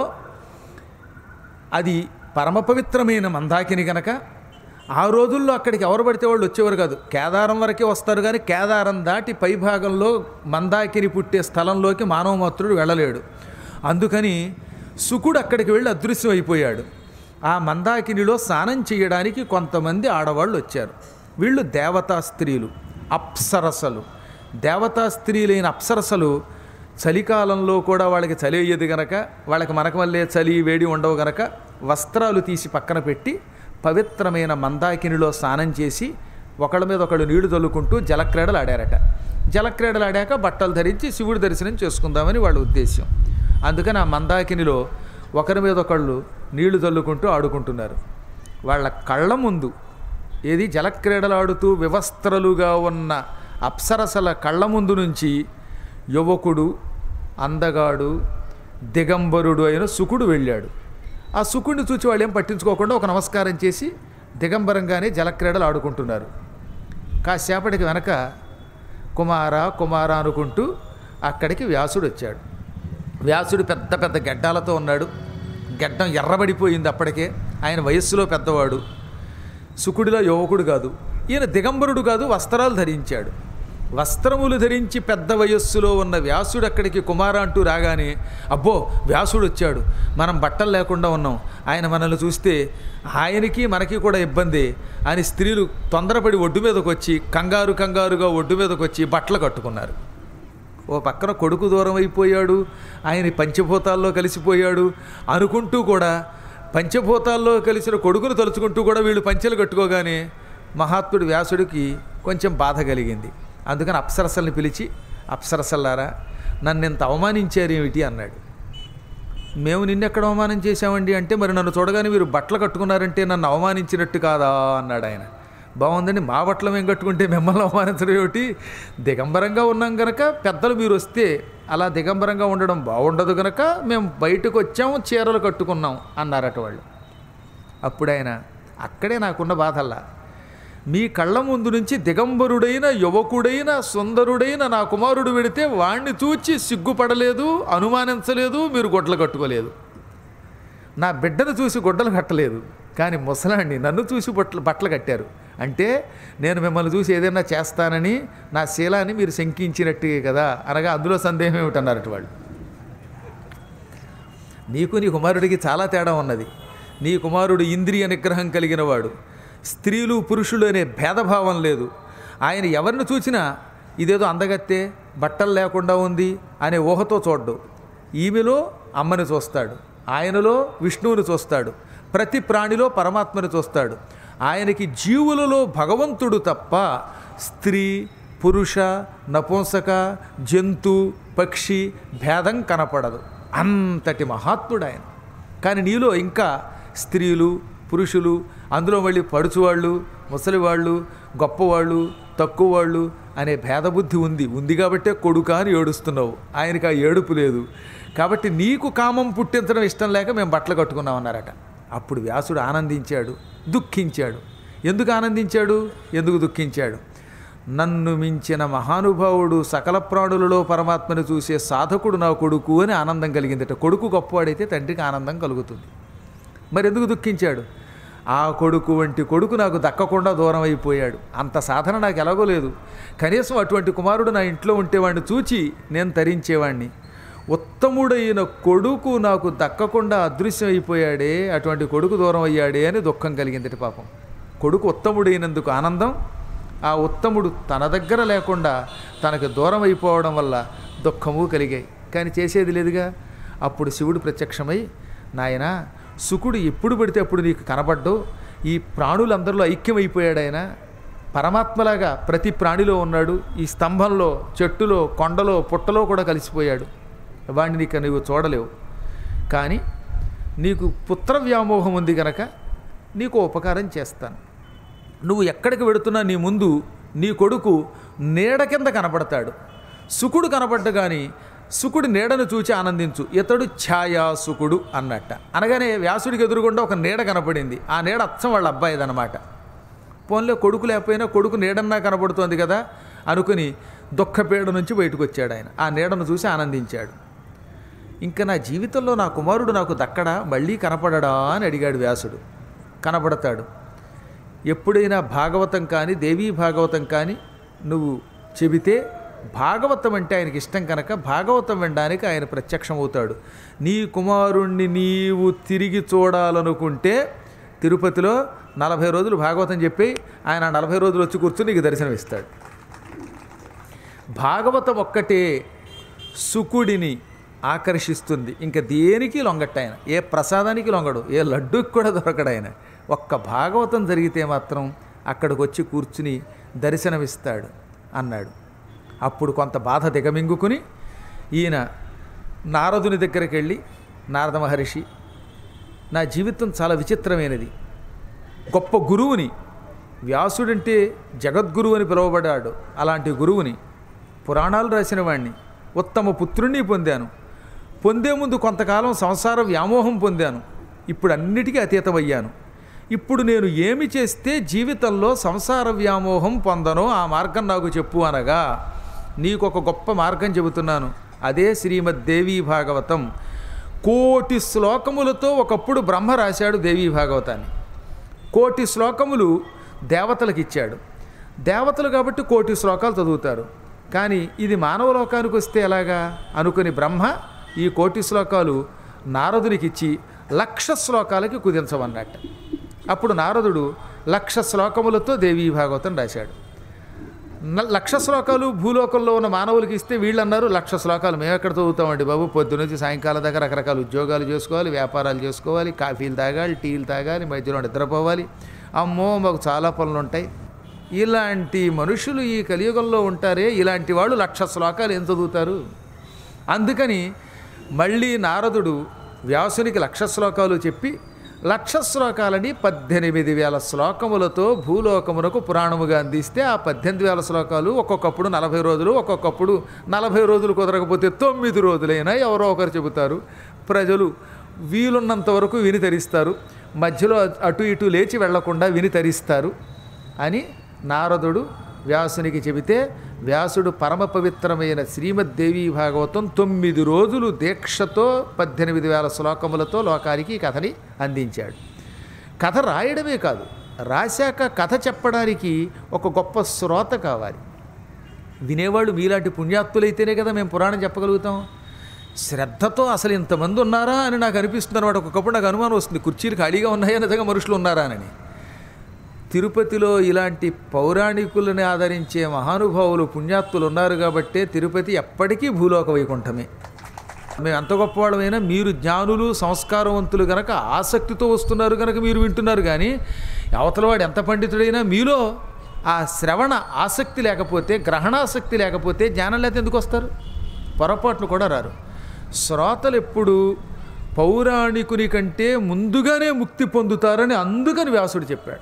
అది పరమ పవిత్రమైన మందాకిని గనక ఆ రోజుల్లో అక్కడికి ఎవరు పడితే వాళ్ళు వచ్చేవారు కాదు కేదారం వరకే వస్తారు కానీ కేదారం దాటి పైభాగంలో మందాకిని పుట్టే స్థలంలోకి మానవ మాత్రుడు వెళ్ళలేడు అందుకని సుకుడు అక్కడికి వెళ్ళి అదృశ్యం అయిపోయాడు ఆ మందాకినిలో స్నానం చేయడానికి కొంతమంది ఆడవాళ్ళు వచ్చారు వీళ్ళు దేవతా స్త్రీలు అప్సరసలు దేవతా స్త్రీలైన అప్సరసలు చలికాలంలో కూడా వాళ్ళకి చలి అయ్యేది గనక వాళ్ళకి మనకు వల్లే చలి వేడి ఉండవు గనక వస్త్రాలు తీసి పక్కన పెట్టి పవిత్రమైన మందాకినిలో స్నానం చేసి ఒకళ్ళ మీద ఒకళ్ళు నీళ్లు చల్లుకుంటూ జలక్రీడలు ఆడారట జలక్రీడలు ఆడాక బట్టలు ధరించి శివుడి దర్శనం చేసుకుందామని వాళ్ళ ఉద్దేశ్యం అందుకని ఆ మందాకినిలో ఒకరి మీద ఒకళ్ళు నీళ్లు చల్లుకుంటూ ఆడుకుంటున్నారు వాళ్ళ కళ్ళ ముందు ఏది జలక్రీడలు ఆడుతూ వివస్త్రలుగా ఉన్న అప్సరసల కళ్ళ ముందు నుంచి యువకుడు అందగాడు దిగంబరుడు అయిన సుకుడు వెళ్ళాడు ఆ సుకుడిని చూచి వాళ్ళు ఏం పట్టించుకోకుండా ఒక నమస్కారం చేసి దిగంబరంగానే జలక్రీడలు ఆడుకుంటున్నారు కాసేపటికి వెనక కుమార కుమార అనుకుంటూ అక్కడికి వ్యాసుడు వచ్చాడు వ్యాసుడు పెద్ద పెద్ద గెడ్డాలతో ఉన్నాడు గెడ్డం ఎర్రబడిపోయింది అప్పటికే ఆయన వయస్సులో పెద్దవాడు సుకుడిలో యువకుడు కాదు ఈయన దిగంబరుడు కాదు వస్త్రాలు ధరించాడు వస్త్రములు ధరించి పెద్ద వయస్సులో ఉన్న వ్యాసుడు అక్కడికి కుమార అంటూ రాగానే అబ్బో వ్యాసుడు వచ్చాడు మనం బట్టలు లేకుండా ఉన్నాం ఆయన మనల్ని చూస్తే ఆయనకి మనకి కూడా ఇబ్బంది అని స్త్రీలు తొందరపడి ఒడ్డు మీదకి వచ్చి కంగారు కంగారుగా ఒడ్డు మీదకి వచ్చి బట్టలు కట్టుకున్నారు ఓ పక్కన కొడుకు దూరం అయిపోయాడు ఆయన పంచభూతాల్లో కలిసిపోయాడు అనుకుంటూ కూడా పంచభూతాల్లో కలిసిన కొడుకును తలుచుకుంటూ కూడా వీళ్ళు పంచెలు కట్టుకోగానే మహాత్ముడు వ్యాసుడికి కొంచెం బాధ కలిగింది అందుకని అప్సరసల్ని పిలిచి అప్సరసల్లారా నన్ను ఇంత అవమానించారు ఏమిటి అన్నాడు మేము నిన్నెక్కడ అవమానం చేశామండి అంటే మరి నన్ను చూడగానే మీరు బట్టలు కట్టుకున్నారంటే నన్ను అవమానించినట్టు కాదా అన్నాడు ఆయన బాగుందండి మా బట్టలు మేము కట్టుకుంటే మిమ్మల్ని అవమానించడం ఏమిటి దిగంబరంగా ఉన్నాం గనక పెద్దలు మీరు వస్తే అలా దిగంబరంగా ఉండడం బాగుండదు గనక మేము బయటకు వచ్చాము చీరలు కట్టుకున్నాం అన్నారట వాళ్ళు అప్పుడు ఆయన అక్కడే నాకున్న బాధల్లా మీ కళ్ళ ముందు నుంచి దిగంబరుడైన యువకుడైన సుందరుడైన నా కుమారుడు వెడితే వాణ్ణి చూచి సిగ్గుపడలేదు అనుమానించలేదు మీరు గొడ్డలు కట్టుకోలేదు నా బిడ్డను చూసి గుడ్డలు కట్టలేదు కానీ ముసలాండి నన్ను చూసి బట్టలు బట్టలు కట్టారు అంటే నేను మిమ్మల్ని చూసి ఏదైనా చేస్తానని నా శీలాన్ని మీరు శంకించినట్టే కదా అనగా అందులో సందేహం ఏమిటన్నారట వాళ్ళు నీకు నీ కుమారుడికి చాలా తేడా ఉన్నది నీ కుమారుడు ఇంద్రియ నిగ్రహం కలిగిన వాడు స్త్రీలు పురుషులు అనే భేదభావం లేదు ఆయన ఎవరిని చూసినా ఇదేదో అందగత్తే బట్టలు లేకుండా ఉంది అనే ఊహతో చూడ్డు ఈమెలో అమ్మని చూస్తాడు ఆయనలో విష్ణువుని చూస్తాడు ప్రతి ప్రాణిలో పరమాత్మని చూస్తాడు ఆయనకి జీవులలో భగవంతుడు తప్ప స్త్రీ పురుష నపుంసక జంతు పక్షి భేదం కనపడదు అంతటి మహాత్ముడు ఆయన కానీ నీలో ఇంకా స్త్రీలు పురుషులు అందులో మళ్ళీ పడుచువాళ్ళు ముసలివాళ్ళు గొప్పవాళ్ళు తక్కువ వాళ్ళు అనే భేదబుద్ధి ఉంది ఉంది కాబట్టే కొడుక అని ఏడుస్తున్నావు ఆయనకి ఆ ఏడుపు లేదు కాబట్టి నీకు కామం పుట్టించడం ఇష్టం లేక మేము బట్టలు కట్టుకున్నాం అన్నారట అప్పుడు వ్యాసుడు ఆనందించాడు దుఃఖించాడు ఎందుకు ఆనందించాడు ఎందుకు దుఃఖించాడు నన్ను మించిన మహానుభావుడు సకల ప్రాణులలో పరమాత్మని చూసే సాధకుడు నా కొడుకు అని ఆనందం కలిగిందట కొడుకు గొప్పవాడైతే తండ్రికి ఆనందం కలుగుతుంది మరి ఎందుకు దుఃఖించాడు ఆ కొడుకు వంటి కొడుకు నాకు దక్కకుండా దూరం అయిపోయాడు అంత సాధన నాకు ఎలాగో లేదు కనీసం అటువంటి కుమారుడు నా ఇంట్లో ఉంటేవాడిని చూచి నేను తరించేవాడిని ఉత్తముడైన కొడుకు నాకు దక్కకుండా అదృశ్యం అయిపోయాడే అటువంటి కొడుకు దూరం అయ్యాడే అని దుఃఖం కలిగిందట పాపం కొడుకు ఉత్తముడైనందుకు ఆనందం ఆ ఉత్తముడు తన దగ్గర లేకుండా తనకు దూరం అయిపోవడం వల్ల దుఃఖము కలిగాయి కానీ చేసేది లేదుగా అప్పుడు శివుడు ప్రత్యక్షమై నాయనా సుకుడు ఎప్పుడు పడితే అప్పుడు నీకు కనబడ్డు ఈ ప్రాణులందరిలో ఐక్యమైపోయాడు ఆయన పరమాత్మలాగా ప్రతి ప్రాణిలో ఉన్నాడు ఈ స్తంభంలో చెట్టులో కొండలో పుట్టలో కూడా కలిసిపోయాడు వాడిని నీకు నువ్వు చూడలేవు కానీ నీకు పుత్ర వ్యామోహం ఉంది గనక నీకు ఉపకారం చేస్తాను నువ్వు ఎక్కడికి వెడుతున్నా నీ ముందు నీ కొడుకు నీడ కింద కనపడతాడు సుకుడు కనపడ్డ కానీ సుకుడి నీడను చూచి ఆనందించు ఇతడు ఛాయా సుకుడు అన్నట్ట అనగానే వ్యాసుడికి ఎదురుగుండా ఒక నీడ కనపడింది ఆ నీడ అచ్చం వాళ్ళ అబ్బాయిదనమాట పోన్లే కొడుకు లేకపోయినా కొడుకు నీడన్నా కనపడుతోంది కదా అనుకుని దుఃఖపీడ నుంచి బయటకు వచ్చాడు ఆయన ఆ నీడను చూసి ఆనందించాడు ఇంకా నా జీవితంలో నా కుమారుడు నాకు దక్కడా మళ్ళీ కనపడడా అని అడిగాడు వ్యాసుడు కనపడతాడు ఎప్పుడైనా భాగవతం కానీ దేవీ భాగవతం కానీ నువ్వు చెబితే భాగవతం అంటే ఆయనకి ఇష్టం కనుక భాగవతం వినడానికి ఆయన ప్రత్యక్షమవుతాడు నీ కుమారుణ్ణి నీవు తిరిగి చూడాలనుకుంటే తిరుపతిలో నలభై రోజులు భాగవతం చెప్పి ఆయన ఆ నలభై రోజులు వచ్చి కూర్చుని నీకు దర్శనమిస్తాడు భాగవతం ఒక్కటే సుకుడిని ఆకర్షిస్తుంది ఇంకా దేనికి లొంగట్ట ఆయన ఏ ప్రసాదానికి లొంగడు ఏ లడ్డూకి కూడా దొరకడు ఆయన ఒక్క భాగవతం జరిగితే మాత్రం అక్కడికి వచ్చి కూర్చుని దర్శనమిస్తాడు అన్నాడు అప్పుడు కొంత బాధ దిగమింగుకుని ఈయన నారదుని దగ్గరికి వెళ్ళి నారద మహర్షి నా జీవితం చాలా విచిత్రమైనది గొప్ప గురువుని వ్యాసుడంటే జగద్గురువు అని పిలువబడ్డాడు అలాంటి గురువుని పురాణాలు రాసిన వాణ్ణి ఉత్తమ పుత్రుణ్ణి పొందాను పొందే ముందు కొంతకాలం సంసార వ్యామోహం పొందాను ఇప్పుడు అన్నిటికీ అతీతమయ్యాను ఇప్పుడు నేను ఏమి చేస్తే జీవితంలో సంసార వ్యామోహం పొందనో ఆ మార్గం నాకు చెప్పు అనగా నీకు ఒక గొప్ప మార్గం చెబుతున్నాను అదే శ్రీమద్ దేవీ భాగవతం కోటి శ్లోకములతో ఒకప్పుడు బ్రహ్మ రాశాడు దేవీ భాగవతాన్ని కోటి శ్లోకములు దేవతలకు ఇచ్చాడు దేవతలు కాబట్టి కోటి శ్లోకాలు చదువుతారు కానీ ఇది మానవ లోకానికి వస్తే ఎలాగా అనుకుని బ్రహ్మ ఈ కోటి శ్లోకాలు నారదునికి ఇచ్చి లక్ష శ్లోకాలకి కుదించమన్నట్ట అప్పుడు నారదుడు లక్ష శ్లోకములతో దేవీ భాగవతం రాశాడు న- లక్ష శ్లోకాలు భూలోకంలో ఉన్న మానవులకి ఇస్తే వీళ్ళు అన్నారు లక్ష శ్లోకాలు మేము ఎక్కడ చదువుతామండి బాబు పొద్దు నుంచి సాయంకాలం దాకా రకరకాల ఉద్యోగాలు చేసుకోవాలి వ్యాపారాలు చేసుకోవాలి కాఫీలు తాగాలి టీలు తాగాలి మధ్యలో నిద్రపోవాలి అమ్మో మాకు చాలా పనులు ఉంటాయి ఇలాంటి మనుషులు ఈ కలియుగంలో ఉంటారే ఇలాంటి వాళ్ళు లక్ష శ్లోకాలు ఏం చదువుతారు అందుకని మళ్ళీ నారదుడు వ్యాసునికి లక్ష శ్లోకాలు చెప్పి లక్ష శ్లోకాలని పద్దెనిమిది వేల శ్లోకములతో భూలోకమునకు పురాణముగా అందిస్తే ఆ పద్దెనిమిది వేల శ్లోకాలు ఒక్కొక్కప్పుడు నలభై రోజులు ఒక్కొక్కప్పుడు నలభై రోజులు కుదరకపోతే తొమ్మిది రోజులైనా ఎవరో ఒకరు చెబుతారు ప్రజలు వీలున్నంత వరకు విని తరిస్తారు మధ్యలో అటు ఇటు లేచి వెళ్లకుండా విని తరిస్తారు అని నారదుడు వ్యాసునికి చెబితే వ్యాసుడు పరమ పవిత్రమైన శ్రీమద్దేవి భాగవతం తొమ్మిది రోజులు దీక్షతో పద్దెనిమిది వేల శ్లోకములతో లోకానికి ఈ కథని అందించాడు కథ రాయడమే కాదు రాశాక కథ చెప్పడానికి ఒక గొప్ప శ్రోత కావాలి వినేవాళ్ళు మీలాంటి పుణ్యాత్తులైతేనే కదా మేము పురాణం చెప్పగలుగుతాం శ్రద్ధతో అసలు ఇంతమంది ఉన్నారా అని నాకు అనిపిస్తుంది అనమాట ఒక్కొక్కప్పుడు నాకు అనుమానం వస్తుంది కుర్చీలు ఖాళీగా ఉన్నాయా నిజంగా మనుషులు ఉన్నారా అని తిరుపతిలో ఇలాంటి పౌరాణికులని ఆదరించే మహానుభావులు పుణ్యాత్తులు ఉన్నారు కాబట్టే తిరుపతి ఎప్పటికీ భూలోక వైకుంఠమే మేము ఎంత గొప్పవాళ్ళమైనా మీరు జ్ఞానులు సంస్కారవంతులు గనక ఆసక్తితో వస్తున్నారు గనక మీరు వింటున్నారు కానీ అవతలవాడు ఎంత పండితుడైనా మీలో ఆ శ్రవణ ఆసక్తి లేకపోతే గ్రహణాసక్తి లేకపోతే జ్ఞానం లేకపోతే ఎందుకు వస్తారు పొరపాట్లు కూడా రారు శ్రోతలు ఎప్పుడు పౌరాణికుని కంటే ముందుగానే ముక్తి పొందుతారని అందుకని వ్యాసుడు చెప్పాడు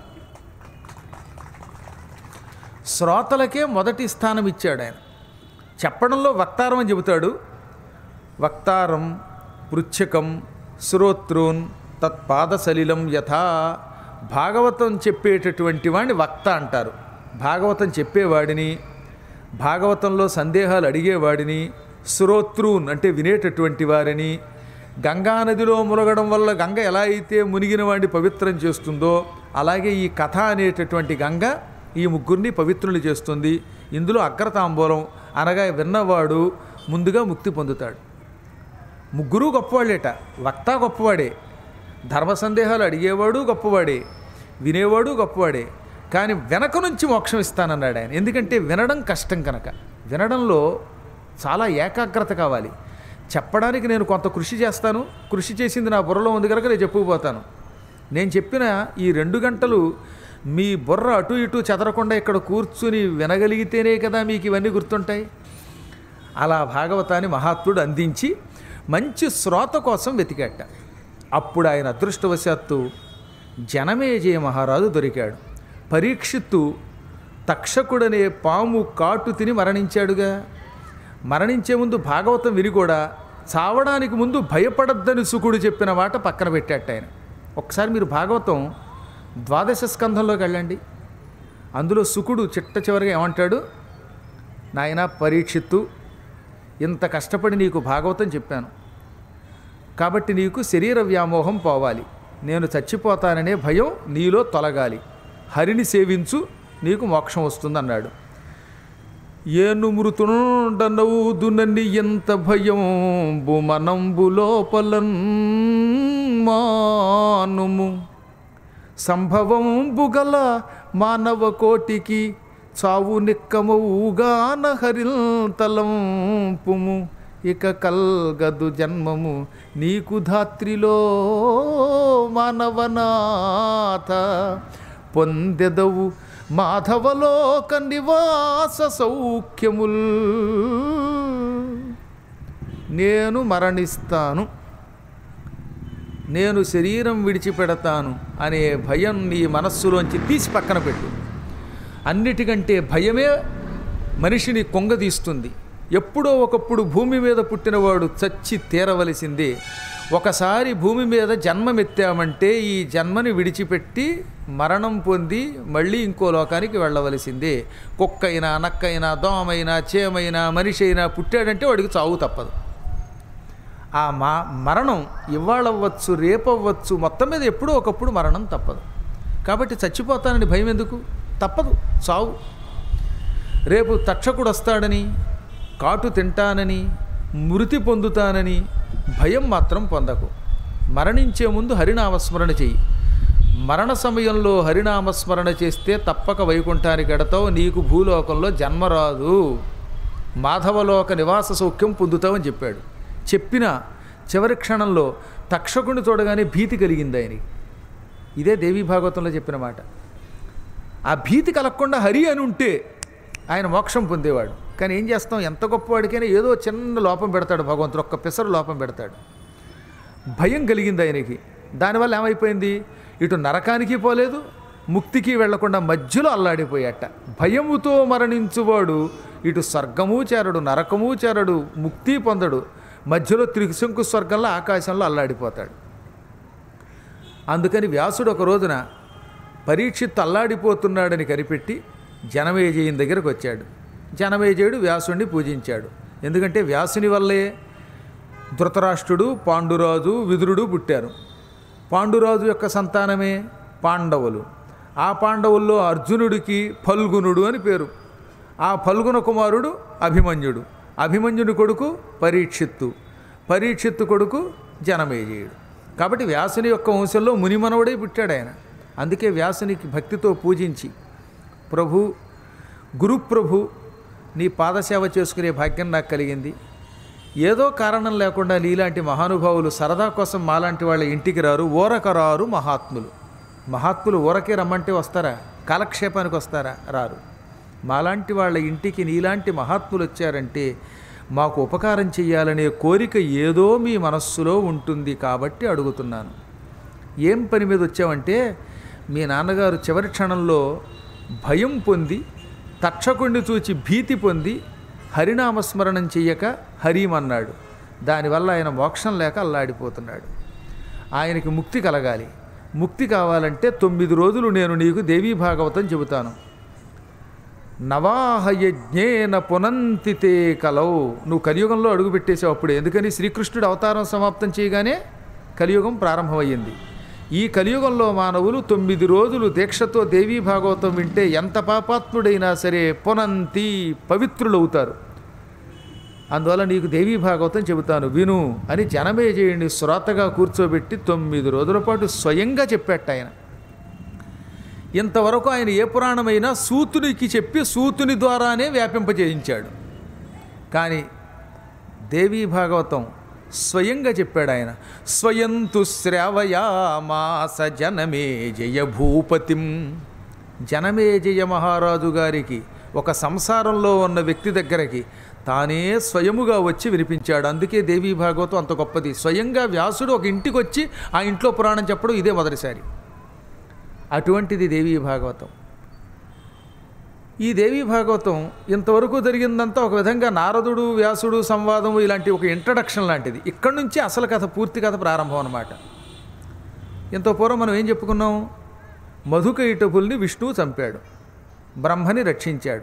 శ్రోతలకే మొదటి స్థానం ఇచ్చాడు ఆయన చెప్పడంలో వక్తారం అని చెబుతాడు వక్తారం పృచ్ఛకం శ్రోత్రూన్ తత్పాదసలిలం యథా భాగవతం చెప్పేటటువంటి వాడిని వక్త అంటారు భాగవతం చెప్పేవాడిని భాగవతంలో సందేహాలు అడిగేవాడిని శ్రోత్రూన్ అంటే వినేటటువంటి వారిని గంగా నదిలో మునగడం వల్ల గంగ ఎలా అయితే మునిగిన వాడిని పవిత్రం చేస్తుందో అలాగే ఈ కథ అనేటటువంటి గంగ ఈ ముగ్గురిని పవిత్రులు చేస్తుంది ఇందులో అగ్రతాంబూలం అనగా విన్నవాడు ముందుగా ముక్తి పొందుతాడు ముగ్గురు గొప్పవాళ్ళేట వక్త గొప్పవాడే ధర్మ సందేహాలు అడిగేవాడు గొప్పవాడే వినేవాడు గొప్పవాడే కానీ వెనక నుంచి మోక్షం ఇస్తానన్నాడు ఆయన ఎందుకంటే వినడం కష్టం కనుక వినడంలో చాలా ఏకాగ్రత కావాలి చెప్పడానికి నేను కొంత కృషి చేస్తాను కృషి చేసింది నా బుర్రలో ఉంది కనుక నేను చెప్పుకుపోతాను నేను చెప్పిన ఈ రెండు గంటలు మీ బుర్ర అటు ఇటు చెదరకుండా ఇక్కడ కూర్చుని వినగలిగితేనే కదా మీకు ఇవన్నీ గుర్తుంటాయి అలా భాగవతాన్ని మహాత్ముడు అందించి మంచి శ్రోత కోసం వెతికాట అప్పుడు ఆయన అదృష్టవశాత్తు జనమేజయ మహారాజు దొరికాడు పరీక్షిత్తు తక్షకుడనే పాము కాటు తిని మరణించాడుగా మరణించే ముందు భాగవతం విని కూడా చావడానికి ముందు భయపడద్దని సుకుడు చెప్పిన మాట పక్కన పెట్టాట ఆయన ఒకసారి మీరు భాగవతం ద్వాదశ స్కంధంలోకి వెళ్ళండి అందులో సుకుడు చిట్ట చివరిగా ఏమంటాడు నాయన పరీక్షిత్తు ఇంత కష్టపడి నీకు భాగవతం చెప్పాను కాబట్టి నీకు శరీర వ్యామోహం పోవాలి నేను చచ్చిపోతాననే భయం నీలో తొలగాలి హరిని సేవించు నీకు మోక్షం వస్తుందన్నాడు ఏను మృతుండనవుదునని ఎంత భయం బుమనంబు లోపలన్ మానుము సంభవం బుగల మానవ కోటికి చావు నిక్కమవుగాన హరిల్ తలంపుము ఇక కల్గదు జన్మము నీకు ధాత్రిలో మానవనాథ పొందెదవు మాధవలోక నివాస సౌఖ్యముల్ నేను మరణిస్తాను నేను శరీరం విడిచిపెడతాను అనే భయం నీ మనస్సులోంచి తీసి పక్కన పెట్టు అన్నిటికంటే భయమే మనిషిని కొంగదీస్తుంది ఎప్పుడో ఒకప్పుడు భూమి మీద పుట్టినవాడు చచ్చి తీరవలసిందే ఒకసారి భూమి మీద జన్మమెత్తామంటే ఈ జన్మని విడిచిపెట్టి మరణం పొంది మళ్ళీ ఇంకో లోకానికి వెళ్ళవలసిందే కుక్కైనా నక్కైనా దోమైనా చేమైనా మనిషి అయినా పుట్టాడంటే వాడికి చావు తప్పదు ఆ మా మరణం ఇవాళవ్వచ్చు రేపవ్వచ్చు మొత్తం మీద ఎప్పుడో ఒకప్పుడు మరణం తప్పదు కాబట్టి చచ్చిపోతానని భయం ఎందుకు తప్పదు చావు రేపు తక్షకుడు వస్తాడని కాటు తింటానని మృతి పొందుతానని భయం మాత్రం పొందకు మరణించే ముందు హరినామస్మరణ చెయ్యి మరణ సమయంలో హరినామస్మరణ చేస్తే తప్పక వైకుంఠానికి ఎడతావు నీకు భూలోకంలో జన్మ రాదు మాధవలోక నివాస సౌఖ్యం పొందుతావని చెప్పాడు చెప్పిన చివరి క్షణంలో తక్షకుని చూడగానే భీతి కలిగింది ఆయనకి ఇదే దేవీ భాగవతంలో చెప్పిన మాట ఆ భీతి కలగకుండా హరి అని ఉంటే ఆయన మోక్షం పొందేవాడు కానీ ఏం చేస్తాం ఎంత గొప్పవాడికైనా ఏదో చిన్న లోపం పెడతాడు భగవంతుడు ఒక్క పిసరు లోపం పెడతాడు భయం కలిగింది ఆయనకి దానివల్ల ఏమైపోయింది ఇటు నరకానికి పోలేదు ముక్తికి వెళ్లకుండా మధ్యలో అల్లాడిపోయాట భయముతో మరణించువాడు ఇటు స్వర్గము చేరడు నరకము చేరడు ముక్తి పొందడు మధ్యలో త్రిశంకు స్వర్గంలో ఆకాశంలో అల్లాడిపోతాడు అందుకని వ్యాసుడు ఒక రోజున పరీక్షిత్ అల్లాడిపోతున్నాడని కనిపెట్టి జనమేజయుని దగ్గరకు వచ్చాడు జనమేజయుడు వ్యాసుడిని పూజించాడు ఎందుకంటే వ్యాసుని వల్లే ధృతరాష్ట్రుడు పాండురాజు విదురుడు పుట్టారు పాండురాజు యొక్క సంతానమే పాండవులు ఆ పాండవుల్లో అర్జునుడికి ఫల్గునుడు అని పేరు ఆ ఫల్గుణ కుమారుడు అభిమన్యుడు అభిమన్యుని కొడుకు పరీక్షిత్తు పరీక్షిత్తు కొడుకు జనమేజయుడు కాబట్టి వ్యాసుని యొక్క వంశంలో మునిమనవుడే పుట్టాడు ఆయన అందుకే వ్యాసునికి భక్తితో పూజించి ప్రభు గురుప్రభు నీ పాదసేవ చేసుకునే భాగ్యం నాకు కలిగింది ఏదో కారణం లేకుండా నీలాంటి మహానుభావులు సరదా కోసం మాలాంటి వాళ్ళ ఇంటికి రారు ఊరకరారు మహాత్ములు మహాత్ములు ఊరకే రమ్మంటే వస్తారా కాలక్షేపానికి వస్తారా రారు మాలాంటి వాళ్ళ ఇంటికి నీలాంటి మహాత్ములు వచ్చారంటే మాకు ఉపకారం చెయ్యాలనే కోరిక ఏదో మీ మనస్సులో ఉంటుంది కాబట్టి అడుగుతున్నాను ఏం పని మీద వచ్చావంటే మీ నాన్నగారు చివరి క్షణంలో భయం పొంది తక్షకుణ్ణి చూచి భీతి పొంది హరినామస్మరణం చెయ్యక హరిమన్నాడు దానివల్ల ఆయన మోక్షం లేక అల్లాడిపోతున్నాడు ఆయనకి ముక్తి కలగాలి ముక్తి కావాలంటే తొమ్మిది రోజులు నేను నీకు దేవీ భాగవతం చెబుతాను నవాహయజ్ఞేన పునంతితే కలవు నువ్వు కలియుగంలో అడుగుపెట్టేసావు అప్పుడు ఎందుకని శ్రీకృష్ణుడు అవతారం సమాప్తం చేయగానే కలియుగం ప్రారంభమయ్యింది ఈ కలియుగంలో మానవులు తొమ్మిది రోజులు దీక్షతో దేవీ భాగవతం వింటే ఎంత పాపాత్ముడైనా సరే పునంతి పవిత్రులవుతారు అందువల్ల నీకు దేవీ భాగవతం చెబుతాను విను అని జనమేజయుడిని శ్రోతగా కూర్చోబెట్టి తొమ్మిది రోజుల పాటు స్వయంగా చెప్పాట ఆయన ఇంతవరకు ఆయన ఏ పురాణమైనా సూతునికి చెప్పి సూతుని ద్వారానే వ్యాపింపజేయించాడు కానీ దేవీ భాగవతం స్వయంగా చెప్పాడు ఆయన స్వయంతు శ్రావయామాస జనమే జయ భూపతిం జనమేజయ మహారాజు గారికి ఒక సంసారంలో ఉన్న వ్యక్తి దగ్గరకి తానే స్వయముగా వచ్చి వినిపించాడు అందుకే దేవీ భాగవతం అంత గొప్పది స్వయంగా వ్యాసుడు ఒక ఇంటికి వచ్చి ఆ ఇంట్లో పురాణం చెప్పడం ఇదే మొదటిసారి అటువంటిది దేవీ భాగవతం ఈ దేవీ భాగవతం ఇంతవరకు జరిగిందంతా ఒక విధంగా నారదుడు వ్యాసుడు సంవాదము ఇలాంటి ఒక ఇంట్రడక్షన్ లాంటిది ఇక్కడి నుంచి అసలు కథ పూర్తి కథ ప్రారంభం అనమాట ఇంత పూర్వం మనం ఏం చెప్పుకున్నాం మధుకైటపుల్ని విష్ణువు చంపాడు బ్రహ్మని రక్షించాడు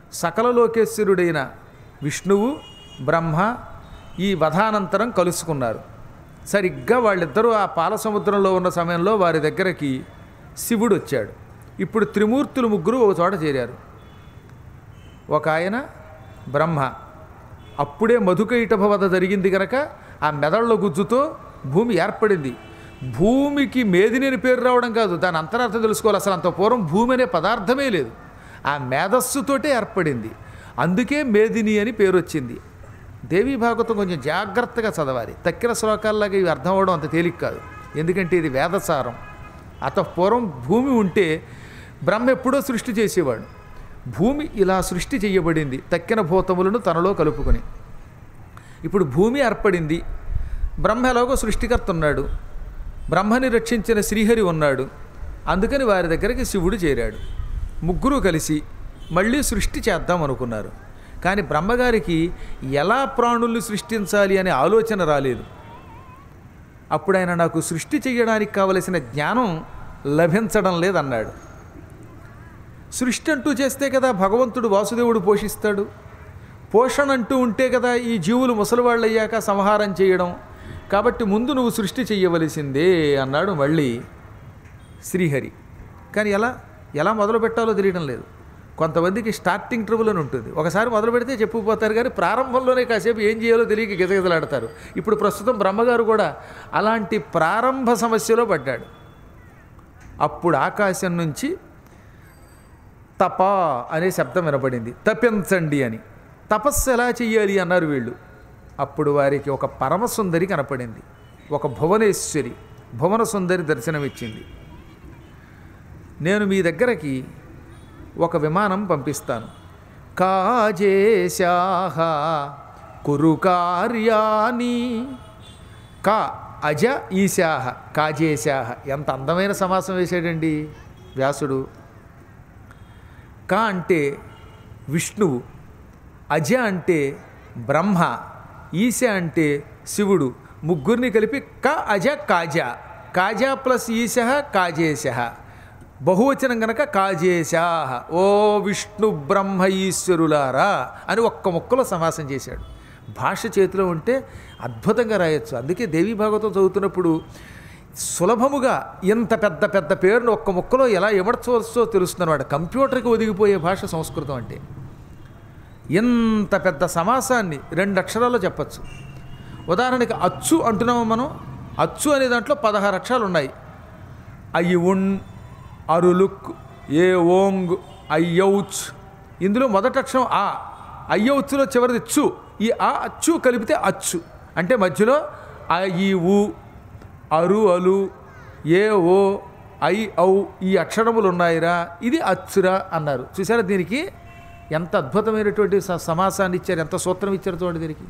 సకలలోకేశ్వరుడైన విష్ణువు బ్రహ్మ ఈ వధానంతరం కలుసుకున్నారు సరిగ్గా వాళ్ళిద్దరూ ఆ పాల సముద్రంలో ఉన్న సమయంలో వారి దగ్గరికి శివుడు వచ్చాడు ఇప్పుడు త్రిమూర్తులు ముగ్గురు ఒక చోట చేరారు ఒక ఆయన బ్రహ్మ అప్పుడే మధుకైటభ వధ జరిగింది కనుక ఆ మెదళ్ళ గుజ్జుతో భూమి ఏర్పడింది భూమికి మేదిని అని పేరు రావడం కాదు దాని అంతరార్థం తెలుసుకోవాలి అసలు అంత పూర్వం భూమి అనే పదార్థమే లేదు ఆ మేధస్సుతోటే ఏర్పడింది అందుకే మేదిని అని పేరు వచ్చింది దేవీ భాగవతం కొంచెం జాగ్రత్తగా చదవాలి తక్కిన శ్లోకాల్లాగా ఇవి అర్థం అవడం అంత తేలిక కాదు ఎందుకంటే ఇది వేదసారం అత పూర్వం భూమి ఉంటే బ్రహ్మ ఎప్పుడో సృష్టి చేసేవాడు భూమి ఇలా సృష్టి చేయబడింది తక్కిన భూతములను తనలో కలుపుకొని ఇప్పుడు భూమి ఏర్పడింది బ్రహ్మ ఎలాగో సృష్టికర్త ఉన్నాడు బ్రహ్మని రక్షించిన శ్రీహరి ఉన్నాడు అందుకని వారి దగ్గరికి శివుడు చేరాడు ముగ్గురు కలిసి మళ్ళీ సృష్టి చేద్దాం అనుకున్నారు కానీ బ్రహ్మగారికి ఎలా ప్రాణుల్ని సృష్టించాలి అనే ఆలోచన రాలేదు అప్పుడు ఆయన నాకు సృష్టి చేయడానికి కావలసిన జ్ఞానం లభించడం లేదన్నాడు సృష్టి అంటూ చేస్తే కదా భగవంతుడు వాసుదేవుడు పోషిస్తాడు పోషణ అంటూ ఉంటే కదా ఈ జీవులు ముసలివాళ్ళు అయ్యాక సంహారం చేయడం కాబట్టి ముందు నువ్వు సృష్టి చెయ్యవలసిందే అన్నాడు మళ్ళీ శ్రీహరి కానీ ఎలా ఎలా మొదలు పెట్టాలో తెలియడం లేదు కొంతమందికి స్టార్టింగ్ ట్రబుల్ అని ఉంటుంది ఒకసారి మొదలు పెడితే చెప్పుకుపోతారు కానీ ప్రారంభంలోనే కాసేపు ఏం చేయాలో తెలియక గిజగిజలాడతారు ఇప్పుడు ప్రస్తుతం బ్రహ్మగారు కూడా అలాంటి ప్రారంభ సమస్యలో పడ్డాడు అప్పుడు ఆకాశం నుంచి తప అనే శబ్దం వినపడింది తప్పించండి అని తపస్సు ఎలా చెయ్యాలి అన్నారు వీళ్ళు అప్పుడు వారికి ఒక పరమసుందరి కనపడింది ఒక భువనేశ్వరి భువన సుందరి దర్శనమిచ్చింది నేను మీ దగ్గరకి ఒక విమానం పంపిస్తాను కాజేశాహ కురు కార్యాని కా అజ ఈశాహ కాజేశాహ ఎంత అందమైన సమాసం వేశాడండి వ్యాసుడు కా అంటే విష్ణువు అజ అంటే బ్రహ్మ ఈశ అంటే శివుడు ముగ్గురిని కలిపి క అజ కాజా కాజా ప్లస్ ఈశ కాజేశ బహువచనం గనక కాజేశాహ ఓ విష్ణు బ్రహ్మ ఈశ్వరులారా అని ఒక్క ముక్కలో సమాసం చేశాడు భాష చేతిలో ఉంటే అద్భుతంగా రాయొచ్చు అందుకే దేవీ భాగవతం చదువుతున్నప్పుడు సులభముగా ఇంత పెద్ద పెద్ద పేరును ఒక్క ముక్కలో ఎలా ఇమడ్చవచ్చో తెలుస్తుందన్నమాట కంప్యూటర్కి ఒదిగిపోయే భాష సంస్కృతం అంటే ఎంత పెద్ద సమాసాన్ని రెండు అక్షరాల్లో చెప్పచ్చు ఉదాహరణకి అచ్చు అంటున్నాము మనం అచ్చు అనే దాంట్లో పదహారు అక్షరాలు ఉన్నాయి అయ్యి ఉన్ అరులుక్ ఏ ఓంగ్ అయ్యౌచ్ ఇందులో మొదటి అక్షరం ఆ అయ్యౌచ్చులో చివరిది చు ఈ ఆ అచ్చు కలిపితే అచ్చు అంటే మధ్యలో ఆ ఈ ఉ అరు అలు ఏ ఓ ఐ ఔ ఈ అక్షరములు ఉన్నాయిరా ఇది అచ్చురా అన్నారు చూసారా దీనికి ఎంత అద్భుతమైనటువంటి స- సమాసాన్ని ఇచ్చారు ఎంత సూత్రం ఇచ్చారు చూడండి దీనికి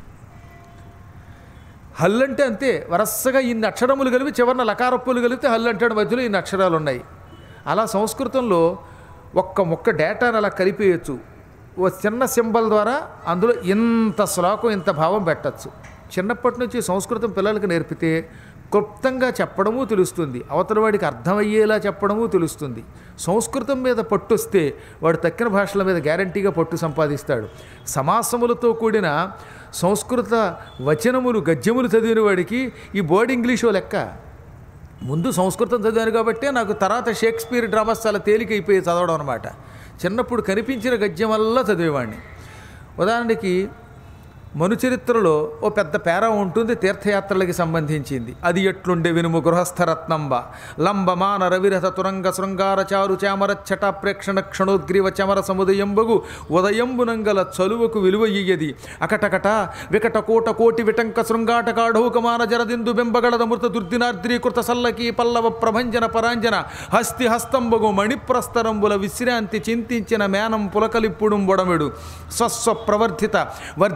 హల్ అంటే అంతే వరసగా ఇన్ని అక్షరములు కలిపి చివరిన లకారప్పులు కలిపితే హల్ అంటాడు మధ్యలో ఇన్ని అక్షరాలు ఉన్నాయి అలా సంస్కృతంలో ఒక్క ముక్క డేటాను అలా కలిపేయచ్చు ఓ చిన్న సింబల్ ద్వారా అందులో ఇంత శ్లోకం ఇంత భావం పెట్టచ్చు చిన్నప్పటి నుంచి సంస్కృతం పిల్లలకు నేర్పితే క్లుప్తంగా చెప్పడము తెలుస్తుంది అవతల వాడికి అర్థమయ్యేలా చెప్పడము తెలుస్తుంది సంస్కృతం మీద పట్టు వస్తే వాడు తక్కిన భాషల మీద గ్యారంటీగా పట్టు సంపాదిస్తాడు సమాసములతో కూడిన సంస్కృత వచనములు గద్యములు చదివిన వాడికి ఈ బోర్డ్ ఇంగ్లీషో లెక్క ముందు సంస్కృతం చదివాను కాబట్టే నాకు తర్వాత షేక్స్పియర్ డ్రామాస్ చాలా తేలికైపోయి చదవడం అనమాట చిన్నప్పుడు కనిపించిన గద్యం వల్ల చదివేవాడిని ఉదాహరణకి మనుచరిత్రలో ఓ పెద్ద పేర ఉంటుంది తీర్థయాత్రలకి సంబంధించింది అది ఎట్లుండే వినుము గృహస్థరత్నంబ లంబమాన రవిరథ తురంగ శృంగార చారు చామర చట ప్రేక్షణ క్షణోద్గ్రీవ చమర సముదయంబగు ఉదయంబునంగల చలువకు విలువ ఇయ్యది అకటకట వికట కోట కోటి విటంక శృంగాట కాఢౌకమాన జరదిందు బెంబగళద మృత దుర్దినార్ద్రీకృత సల్లకి పల్లవ ప్రభంజన పరాంజన హస్తి హస్తంబగు మణిప్రస్తరంబుల విశ్రాంతి చింతించిన మేనం పులకలిప్పుడుం బొడమెడు స్వస్వ ప్రవర్ధిత వర్ధిష్ణుధర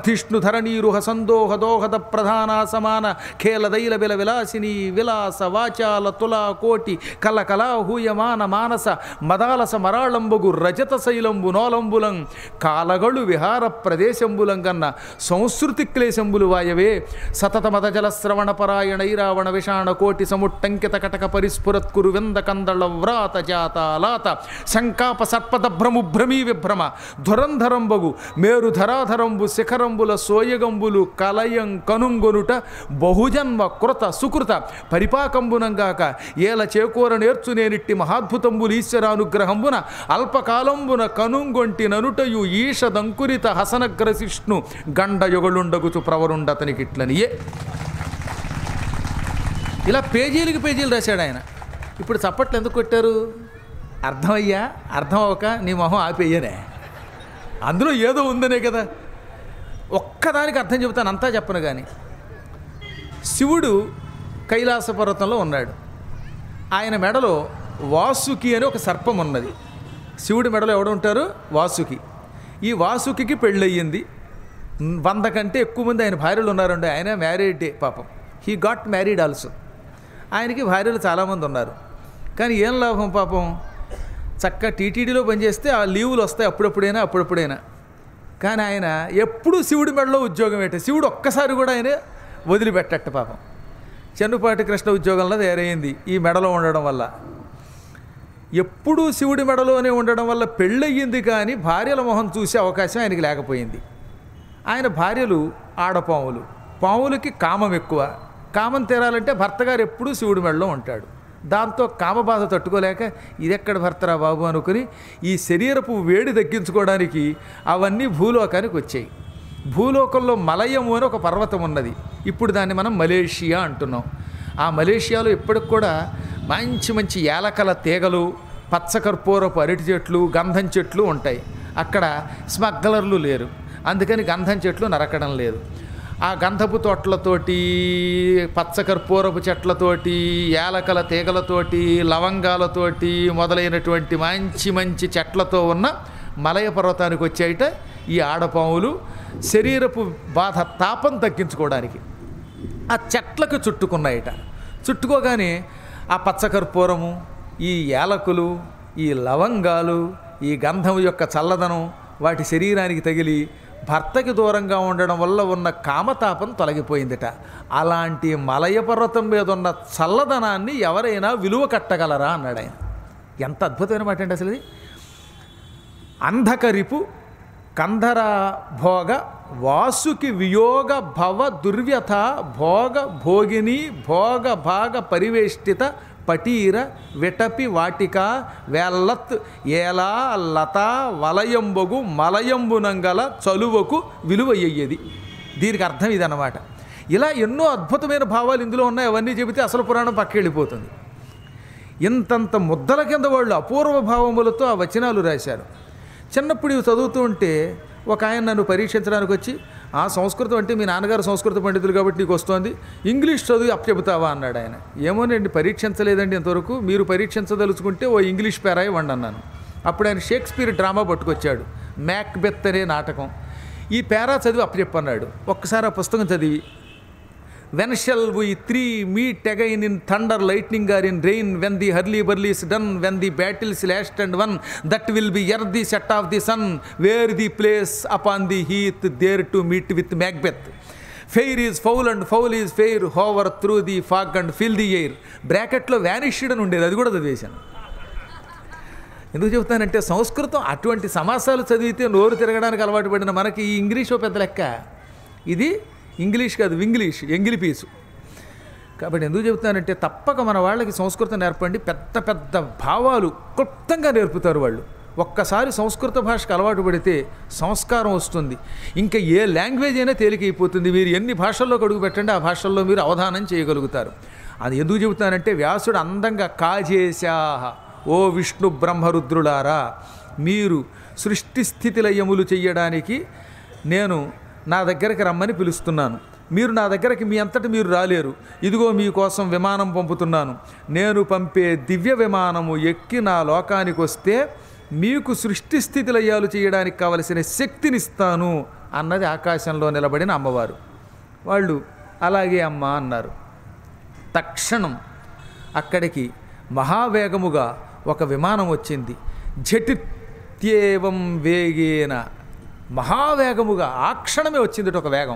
ధరణీరుహ సందోహ దోహద ప్రధాన సమాన ఖేలదైల విల విలాసిని విలాస వాచాల తులా కోటి కల కళాహూయమాన మానస మదాలస మరాళంబగు రజత శైలంబు నోలంబులం కాలగళు విహార ప్రదేశంబులం కన్న సంస్కృతి క్లేశంబులు వాయవే సతత మద జలశ్రవణ పరాయణ ఐరావణ విషాణ కోటి సముట్టంకిత కటక పరిస్ఫురత్కురు వింద కందళ వ్రాత జాత లాత శంకాప సర్పదభ్రము భ్రమీ విభ్రమ ధురంధరంబగు మేరు ధరాధరంబు శిఖరంబుల సోయగంబులు కలయం కనుంగొనుట బహుజన్మ కృత సుకృత పరిపాకంబునంగాక ఏల చేకూర నేర్చునేనిట్టి మహాద్భుతంబులు ఈశ్వరానుగ్రహంబున అల్పకాలంబున కనుంగొంటి ననుటయు ఈషదంకురిత హసనగ్రశిష్ణు గండయుగలుండగుచు ప్రవరుండతనికిట్లనియే ఇలా పేజీలకి పేజీలు రాశాడు ఆయన ఇప్పుడు చప్పట్లు ఎందుకు కొట్టారు అర్థమయ్యా అర్థం అవ్వక నీ మొహం ఆపేయనే అందులో ఏదో ఉందనే కదా ఒక్కదానికి అర్థం చెబుతాను అంతా చెప్పను కానీ శివుడు కైలాస పర్వతంలో ఉన్నాడు ఆయన మెడలో వాసుకి అని ఒక సర్పం ఉన్నది శివుడి మెడలో ఎవడు ఉంటారు వాసుకి ఈ వాసుకి పెళ్ళయ్యింది వంద కంటే ఎక్కువ మంది ఆయన భార్యలు ఉన్నారండి ఆయన మ్యారీడ్ పాపం హీ గాట్ మ్యారీడ్ ఆల్సో ఆయనకి భార్యలు చాలామంది ఉన్నారు కానీ ఏం లాభం పాపం చక్కగా టీటీడీలో పనిచేస్తే ఆ లీవులు వస్తాయి అప్పుడప్పుడైనా అప్పుడప్పుడైనా కానీ ఆయన ఎప్పుడూ శివుడి మెడలో ఉద్యోగం పెట్టే శివుడు ఒక్కసారి కూడా ఆయన వదిలిపెట్టట్ట పాపం చెన్నుపాటి కృష్ణ ఉద్యోగంలో తయారైంది ఈ మెడలో ఉండడం వల్ల ఎప్పుడూ శివుడి మెడలోనే ఉండడం వల్ల పెళ్ళయ్యింది కానీ భార్యల మొహం చూసే అవకాశం ఆయనకి లేకపోయింది ఆయన భార్యలు ఆడపాములు పాములకి కామం ఎక్కువ కామం తీరాలంటే భర్త గారు ఎప్పుడూ శివుడి మెడలో ఉంటాడు దాంతో కామబాధ తట్టుకోలేక ఇదెక్కడ భర్తరా బాబు అనుకుని ఈ శరీరపు వేడి తగ్గించుకోవడానికి అవన్నీ భూలోకానికి వచ్చాయి భూలోకంలో మలయము అని ఒక పర్వతం ఉన్నది ఇప్పుడు దాన్ని మనం మలేషియా అంటున్నాం ఆ మలేషియాలో ఇప్పటికి కూడా మంచి మంచి ఏలకల తీగలు పచ్చకర్పూరపు అరటి చెట్లు గంధం చెట్లు ఉంటాయి అక్కడ స్మగ్లర్లు లేరు అందుకని గంధం చెట్లు నరకడం లేదు ఆ గంధపు తోటలతోటి పచ్చకర్పూరపు చెట్లతోటి యాలకల తీగలతోటి లవంగాలతోటి మొదలైనటువంటి మంచి మంచి చెట్లతో ఉన్న మలయ పర్వతానికి వచ్చాయిట ఈ ఆడపాములు శరీరపు బాధ తాపం తగ్గించుకోవడానికి ఆ చెట్లకు చుట్టుకున్నాయిట చుట్టుకోగానే ఆ పచ్చకర్పూరము ఈ యాలకులు ఈ లవంగాలు ఈ గంధం యొక్క చల్లదనం వాటి శరీరానికి తగిలి భర్తకి దూరంగా ఉండడం వల్ల ఉన్న కామతాపం తొలగిపోయిందిట అలాంటి మలయ పర్వతం మీద ఉన్న చల్లదనాన్ని ఎవరైనా విలువ కట్టగలరా అన్నాడు ఆయన ఎంత అద్భుతమైన మాట అండి అసలు ఇది అంధకరిపు కంధర భోగ వాసుకి వియోగ భవ దుర్వ్యథ భోగ భోగిని భోగ భాగ పరివేష్టిత పటీర విటపి వాటిక వేల్లత్ ఏలా లత వలయంబొగు మలయంబునంగల చలువకు విలువయ్యేది దీనికి అర్థం ఇదన్నమాట ఇలా ఎన్నో అద్భుతమైన భావాలు ఇందులో ఉన్నాయి అవన్నీ చెబితే అసలు పురాణం పక్కెళ్ళిపోతుంది ఇంతంత ముద్దల కింద వాళ్ళు అపూర్వ భావములతో ఆ వచనాలు రాశారు చిన్నప్పుడు ఇవి చదువుతూ ఉంటే ఒక ఆయన నన్ను పరీక్షించడానికి వచ్చి ఆ సంస్కృతం అంటే మీ నాన్నగారు సంస్కృత పండితులు కాబట్టి నీకు వస్తోంది ఇంగ్లీష్ చదివి అప్పచెబుతావా అన్నాడు ఆయన ఏమోనండి పరీక్షించలేదండి ఇంతవరకు మీరు పరీక్షించదలుచుకుంటే ఓ ఇంగ్లీష్ పేరా ఇవ్వండి అన్నాను అప్పుడు ఆయన షేక్స్పియర్ డ్రామా పట్టుకొచ్చాడు మ్యాక్బెత్ అనే నాటకం ఈ పేరా చదివి అప్పచెప్పన్నాడు ఒక్కసారి ఆ పుస్తకం చదివి when shall we three meet again in thunder lightning or in rain when the hurly burly's done when the battle's lost and won that will be ere the set of the sun where the place upon the heath there to meet with Macbeth fair is foul and foul is fair hover through the fog and filthy air బ్రాకెట్లో vanished అని ఉండేది అది కూడా చదివేశాను ఎందుకు చెబుతానంటే సంస్కృతం అటువంటి సమాసాలు చదివితే నోరు తిరగడానికి అలవాటు పడిన మనకి ఈ ఇంగ్లీష్ ఓ పెద్ద లెక్క ఇది ఇంగ్లీష్ కాదు వింగ్లీష్ ఎంగిలి పీసు కాబట్టి ఎందుకు చెబుతానంటే తప్పక మన వాళ్ళకి సంస్కృతం నేర్పండి పెద్ద పెద్ద భావాలు క్లుప్తంగా నేర్పుతారు వాళ్ళు ఒక్కసారి సంస్కృత భాషకు అలవాటు పడితే సంస్కారం వస్తుంది ఇంకా ఏ లాంగ్వేజ్ అయినా తేలికైపోతుంది మీరు ఎన్ని భాషల్లో అడుగు పెట్టండి ఆ భాషల్లో మీరు అవధానం చేయగలుగుతారు అది ఎందుకు చెబుతానంటే వ్యాసుడు అందంగా కాజేశాహ ఓ విష్ణు బ్రహ్మరుద్రులారా మీరు సృష్టి స్థితి లయములు చెయ్యడానికి నేను నా దగ్గరికి రమ్మని పిలుస్తున్నాను మీరు నా దగ్గరికి మీ అంతటి మీరు రాలేరు ఇదిగో మీకోసం విమానం పంపుతున్నాను నేను పంపే దివ్య విమానము ఎక్కి నా లోకానికి వస్తే మీకు సృష్టి స్థితి లయాలు చేయడానికి కావలసిన శక్తినిస్తాను అన్నది ఆకాశంలో నిలబడిన అమ్మవారు వాళ్ళు అలాగే అమ్మ అన్నారు తక్షణం అక్కడికి మహావేగముగా ఒక విమానం వచ్చింది ఝటిత్యేవం వేగేన మహావేగముగా ఆ క్షణమే వచ్చింది ఒక వేగం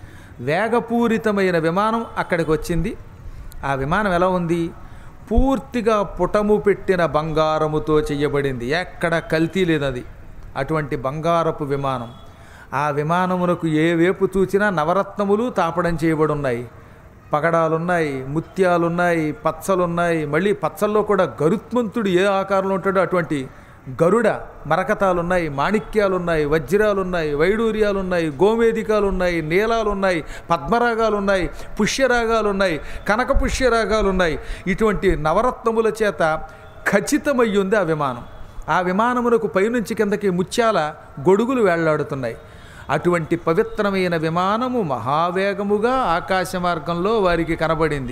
వేగపూరితమైన విమానం అక్కడికి వచ్చింది ఆ విమానం ఎలా ఉంది పూర్తిగా పుటము పెట్టిన బంగారముతో చేయబడింది ఎక్కడ కల్తీ లేదు అది అటువంటి బంగారపు విమానం ఆ విమానమునకు ఏ వేపు చూచినా నవరత్నములు తాపడం చేయబడి ఉన్నాయి పగడాలున్నాయి ముత్యాలున్నాయి పచ్చలున్నాయి మళ్ళీ పచ్చల్లో కూడా గరుత్మంతుడు ఏ ఆకారంలో ఉంటాడో అటువంటి గరుడ మరకతాలున్నాయి మాణిక్యాలున్నాయి వజ్రాలున్నాయి వైడూర్యాలున్నాయి గోమేదికాలున్నాయి నీలాలున్నాయి పద్మరాగాలున్నాయి పుష్యరాగాలున్నాయి కనక పుష్యరాగాలున్నాయి ఇటువంటి నవరత్నముల చేత ఖచ్చితమై ఉంది ఆ విమానం ఆ విమానమునకు పైనుంచి కిందకి ముత్యాల గొడుగులు వేళ్లాడుతున్నాయి అటువంటి పవిత్రమైన విమానము మహావేగముగా ఆకాశ మార్గంలో వారికి కనబడింది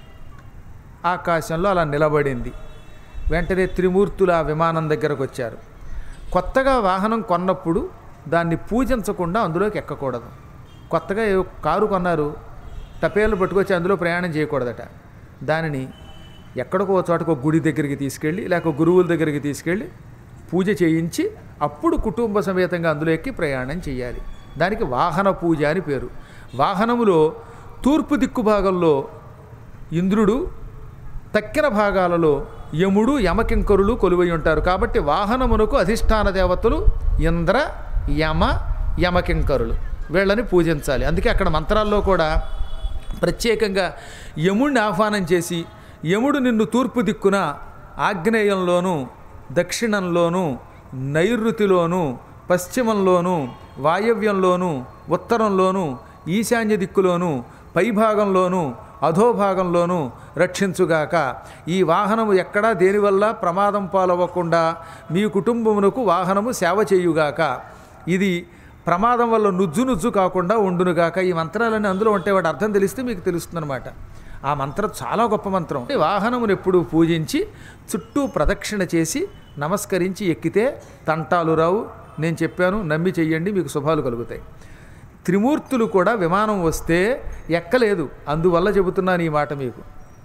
ఆకాశంలో అలా నిలబడింది వెంటనే త్రిమూర్తులు ఆ విమానం దగ్గరకు వచ్చారు కొత్తగా వాహనం కొన్నప్పుడు దాన్ని పూజించకుండా అందులోకి ఎక్కకూడదు కొత్తగా ఏ కారు కొన్నారు టపేలు పట్టుకొచ్చి అందులో ప్రయాణం చేయకూడదట దానిని ఎక్కడికో చోటకో గుడి దగ్గరికి తీసుకెళ్ళి లేక గురువుల దగ్గరికి తీసుకెళ్ళి పూజ చేయించి అప్పుడు కుటుంబ సమేతంగా అందులో ఎక్కి ప్రయాణం చేయాలి దానికి వాహన పూజ అని పేరు వాహనములో తూర్పు దిక్కు భాగంలో ఇంద్రుడు తక్కిన భాగాలలో యముడు యమకింకరులు కొలువై ఉంటారు కాబట్టి వాహనమునకు అధిష్టాన దేవతలు ఇంద్ర యమ యమకింకరులు వీళ్ళని పూజించాలి అందుకే అక్కడ మంత్రాల్లో కూడా ప్రత్యేకంగా యముడిని ఆహ్వానం చేసి యముడు నిన్ను తూర్పు దిక్కున ఆగ్నేయంలోనూ దక్షిణంలోనూ నైరుతిలోనూ పశ్చిమంలోనూ వాయవ్యంలోనూ ఉత్తరంలోనూ ఈశాన్య దిక్కులోనూ పైభాగంలోనూ అధోభాగంలోనూ రక్షించుగాక ఈ వాహనము ఎక్కడా దేనివల్ల ప్రమాదం పాలవ్వకుండా మీ కుటుంబమునకు వాహనము సేవ చేయుగాక ఇది ప్రమాదం వల్ల నుజ్జు నుజ్జు కాకుండా ఉండునుగాక ఈ మంత్రాలన్నీ అందులో ఉంటే వాటి అర్థం తెలిస్తే మీకు తెలుస్తుందన్నమాట ఆ మంత్రం చాలా గొప్ప మంత్రం ఈ వాహనమును ఎప్పుడు పూజించి చుట్టూ ప్రదక్షిణ చేసి నమస్కరించి ఎక్కితే తంటాలు రావు నేను చెప్పాను నమ్మి చెయ్యండి మీకు శుభాలు కలుగుతాయి త్రిమూర్తులు కూడా విమానం వస్తే ఎక్కలేదు అందువల్ల చెబుతున్నాను ఈ మాట మీకు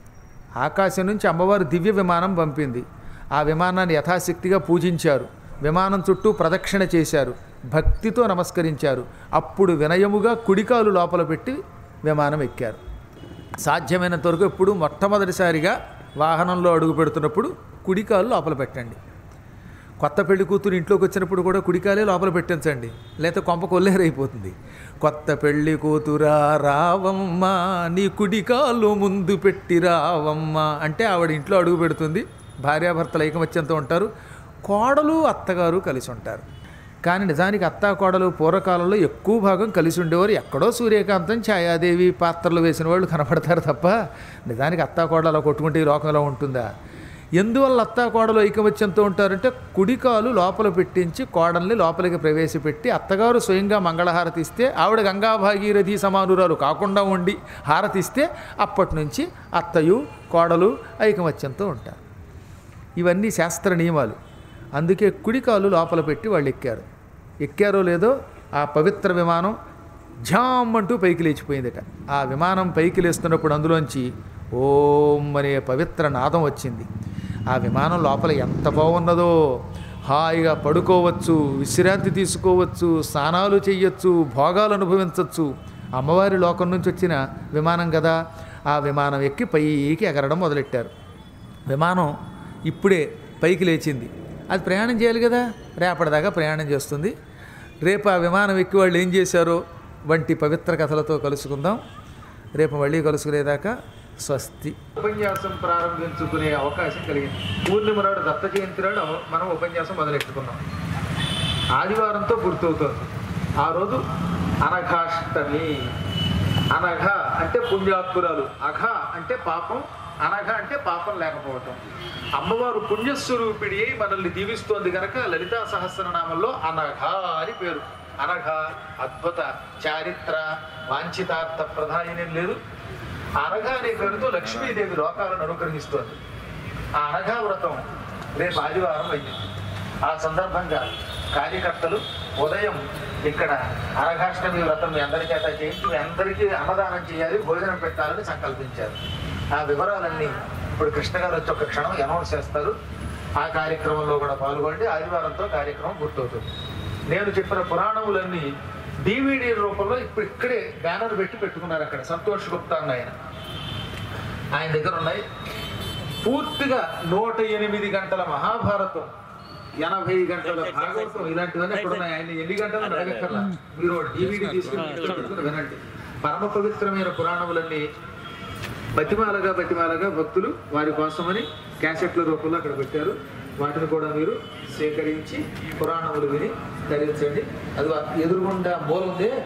ఆకాశం నుంచి అమ్మవారు దివ్య విమానం పంపింది ఆ విమానాన్ని యథాశక్తిగా పూజించారు విమానం చుట్టూ ప్రదక్షిణ చేశారు భక్తితో నమస్కరించారు అప్పుడు వినయముగా కుడికాలు లోపల పెట్టి విమానం ఎక్కారు సాధ్యమైనంత వరకు ఎప్పుడు మొట్టమొదటిసారిగా వాహనంలో అడుగు పెడుతున్నప్పుడు కుడికాలు లోపల పెట్టండి కొత్త పెళ్లి కూతురు ఇంట్లోకి వచ్చినప్పుడు కూడా కుడికాలే లోపల పెట్టించండి లేకపోతే కొంప కొల్లేరైపోతుంది కొత్త పెళ్లి కూతురా రావమ్మ నీ కుడికాలు ముందు పెట్టి రావమ్మ అంటే ఆవిడ ఇంట్లో అడుగు పెడుతుంది భార్యాభర్తలు ఐకమత్యంతో ఉంటారు కోడలు అత్తగారు కలిసి ఉంటారు కానీ నిజానికి అత్తా కోడలు పూర్వకాలంలో ఎక్కువ భాగం కలిసి ఉండేవారు ఎక్కడో సూర్యకాంతం ఛాయాదేవి పాత్రలు వేసిన వాళ్ళు కనపడతారు తప్ప నిజానికి అత్తా కోడలు అలా కొట్టుకుంటే ఈ లోకంలో ఉంటుందా ఎందువల్ల అత్తా కోడలు ఐకమత్యంతో ఉంటారంటే కుడికాలు లోపల పెట్టించి కోడల్ని లోపలికి ప్రవేశపెట్టి అత్తగారు స్వయంగా మంగళహారతి ఇస్తే ఆవిడ గంగా భాగీరథి సమానురాలు కాకుండా ఉండి హారతిస్తే అప్పటి నుంచి అత్తయు కోడలు ఐకమత్యంతో ఉంటారు ఇవన్నీ శాస్త్ర నియమాలు అందుకే కుడికాలు లోపల పెట్టి వాళ్ళు ఎక్కారు ఎక్కారో లేదో ఆ పవిత్ర విమానం ఝామ్ అంటూ పైకి లేచిపోయిందట ఆ విమానం పైకి లేస్తున్నప్పుడు అందులోంచి ఓం అనే పవిత్ర నాదం వచ్చింది ఆ విమానం లోపల ఎంత బాగున్నదో హాయిగా పడుకోవచ్చు విశ్రాంతి తీసుకోవచ్చు స్నానాలు చేయొచ్చు భోగాలు అనుభవించవచ్చు అమ్మవారి లోకం నుంచి వచ్చిన విమానం కదా ఆ విమానం ఎక్కి పైకి ఎగరడం మొదలెట్టారు విమానం ఇప్పుడే పైకి లేచింది అది ప్రయాణం చేయాలి కదా రేపటిదాకా ప్రయాణం చేస్తుంది రేపు ఆ విమానం ఎక్కి వాళ్ళు ఏం చేశారో వంటి పవిత్ర కథలతో కలుసుకుందాం రేపు మళ్ళీ కలుసుకునేదాకా స్వస్తి ఉపన్యాసం ప్రారంభించుకునే అవకాశం కలిగింది పూర్ణిమ నాడు దత్త జయంతి నాడు మనం ఉపన్యాసం మొదలెట్టుకున్నాం ఆదివారంతో పూర్తవుతోంది ఆ రోజు అనఘాష్టమి అనఘ అంటే పుణ్యాత్మురాలు అఘ అంటే పాపం అనఘ అంటే పాపం లేకపోవటం అమ్మవారు పుణ్యస్వరూపిడి అయి మనల్ని దీవిస్తోంది కనుక లలితా సహస్రనామంలో అనఘ అని పేరు అనఘ అద్భుత చారిత్ర వాంఛితార్థ ప్రధానం లేదు అనఘ అనే పేరుతో లక్ష్మీదేవి లోకాలను అనుగ్రహిస్తోంది ఆ అనఘా వ్రతం రేపు ఆదివారం అయ్యింది ఆ సందర్భంగా కార్యకర్తలు ఉదయం ఇక్కడ అనఘాష్టమి వ్రతం మీ అందరి చేత చేయించి మీ అందరికీ అన్నదానం చేయాలి భోజనం పెట్టాలని సంకల్పించారు ఆ వివరాలన్నీ ఇప్పుడు కృష్ణ గారు వచ్చి ఒక క్షణం అనౌన్స్ చేస్తారు ఆ కార్యక్రమంలో కూడా పాల్గొండి ఆదివారంతో కార్యక్రమం పూర్తవుతుంది నేను చెప్పిన పురాణములన్నీ డివిడి రూపంలో ఇప్పుడు ఇక్కడే బ్యానర్ పెట్టి పెట్టుకున్నారు అక్కడ సంతోష్ గుప్తా అన్న ఆయన ఆయన దగ్గర ఉన్నాయి పూర్తిగా నూట ఎనిమిది గంటల మహాభారతం ఎనభై గంటల భాగవతం ఇలాంటివన్నీ ఎక్కడ ఉన్నాయి ఆయన ఎన్ని గంటలు అడగక్కర్లా మీరు డివిడి తీసుకుని ఇంట్లో పెట్టుకుని వినండి పరమ పవిత్రమైన పురాణములన్నీ బతిమాలగా బతిమాలగా భక్తులు వారి కోసమని క్యాసెట్ల రూపంలో అక్కడ పెట్టారు వాటిని కూడా మీరు సేకరించి పురాణములు విని ధరించండి అది ఎదురుగుండా మూల ఉందే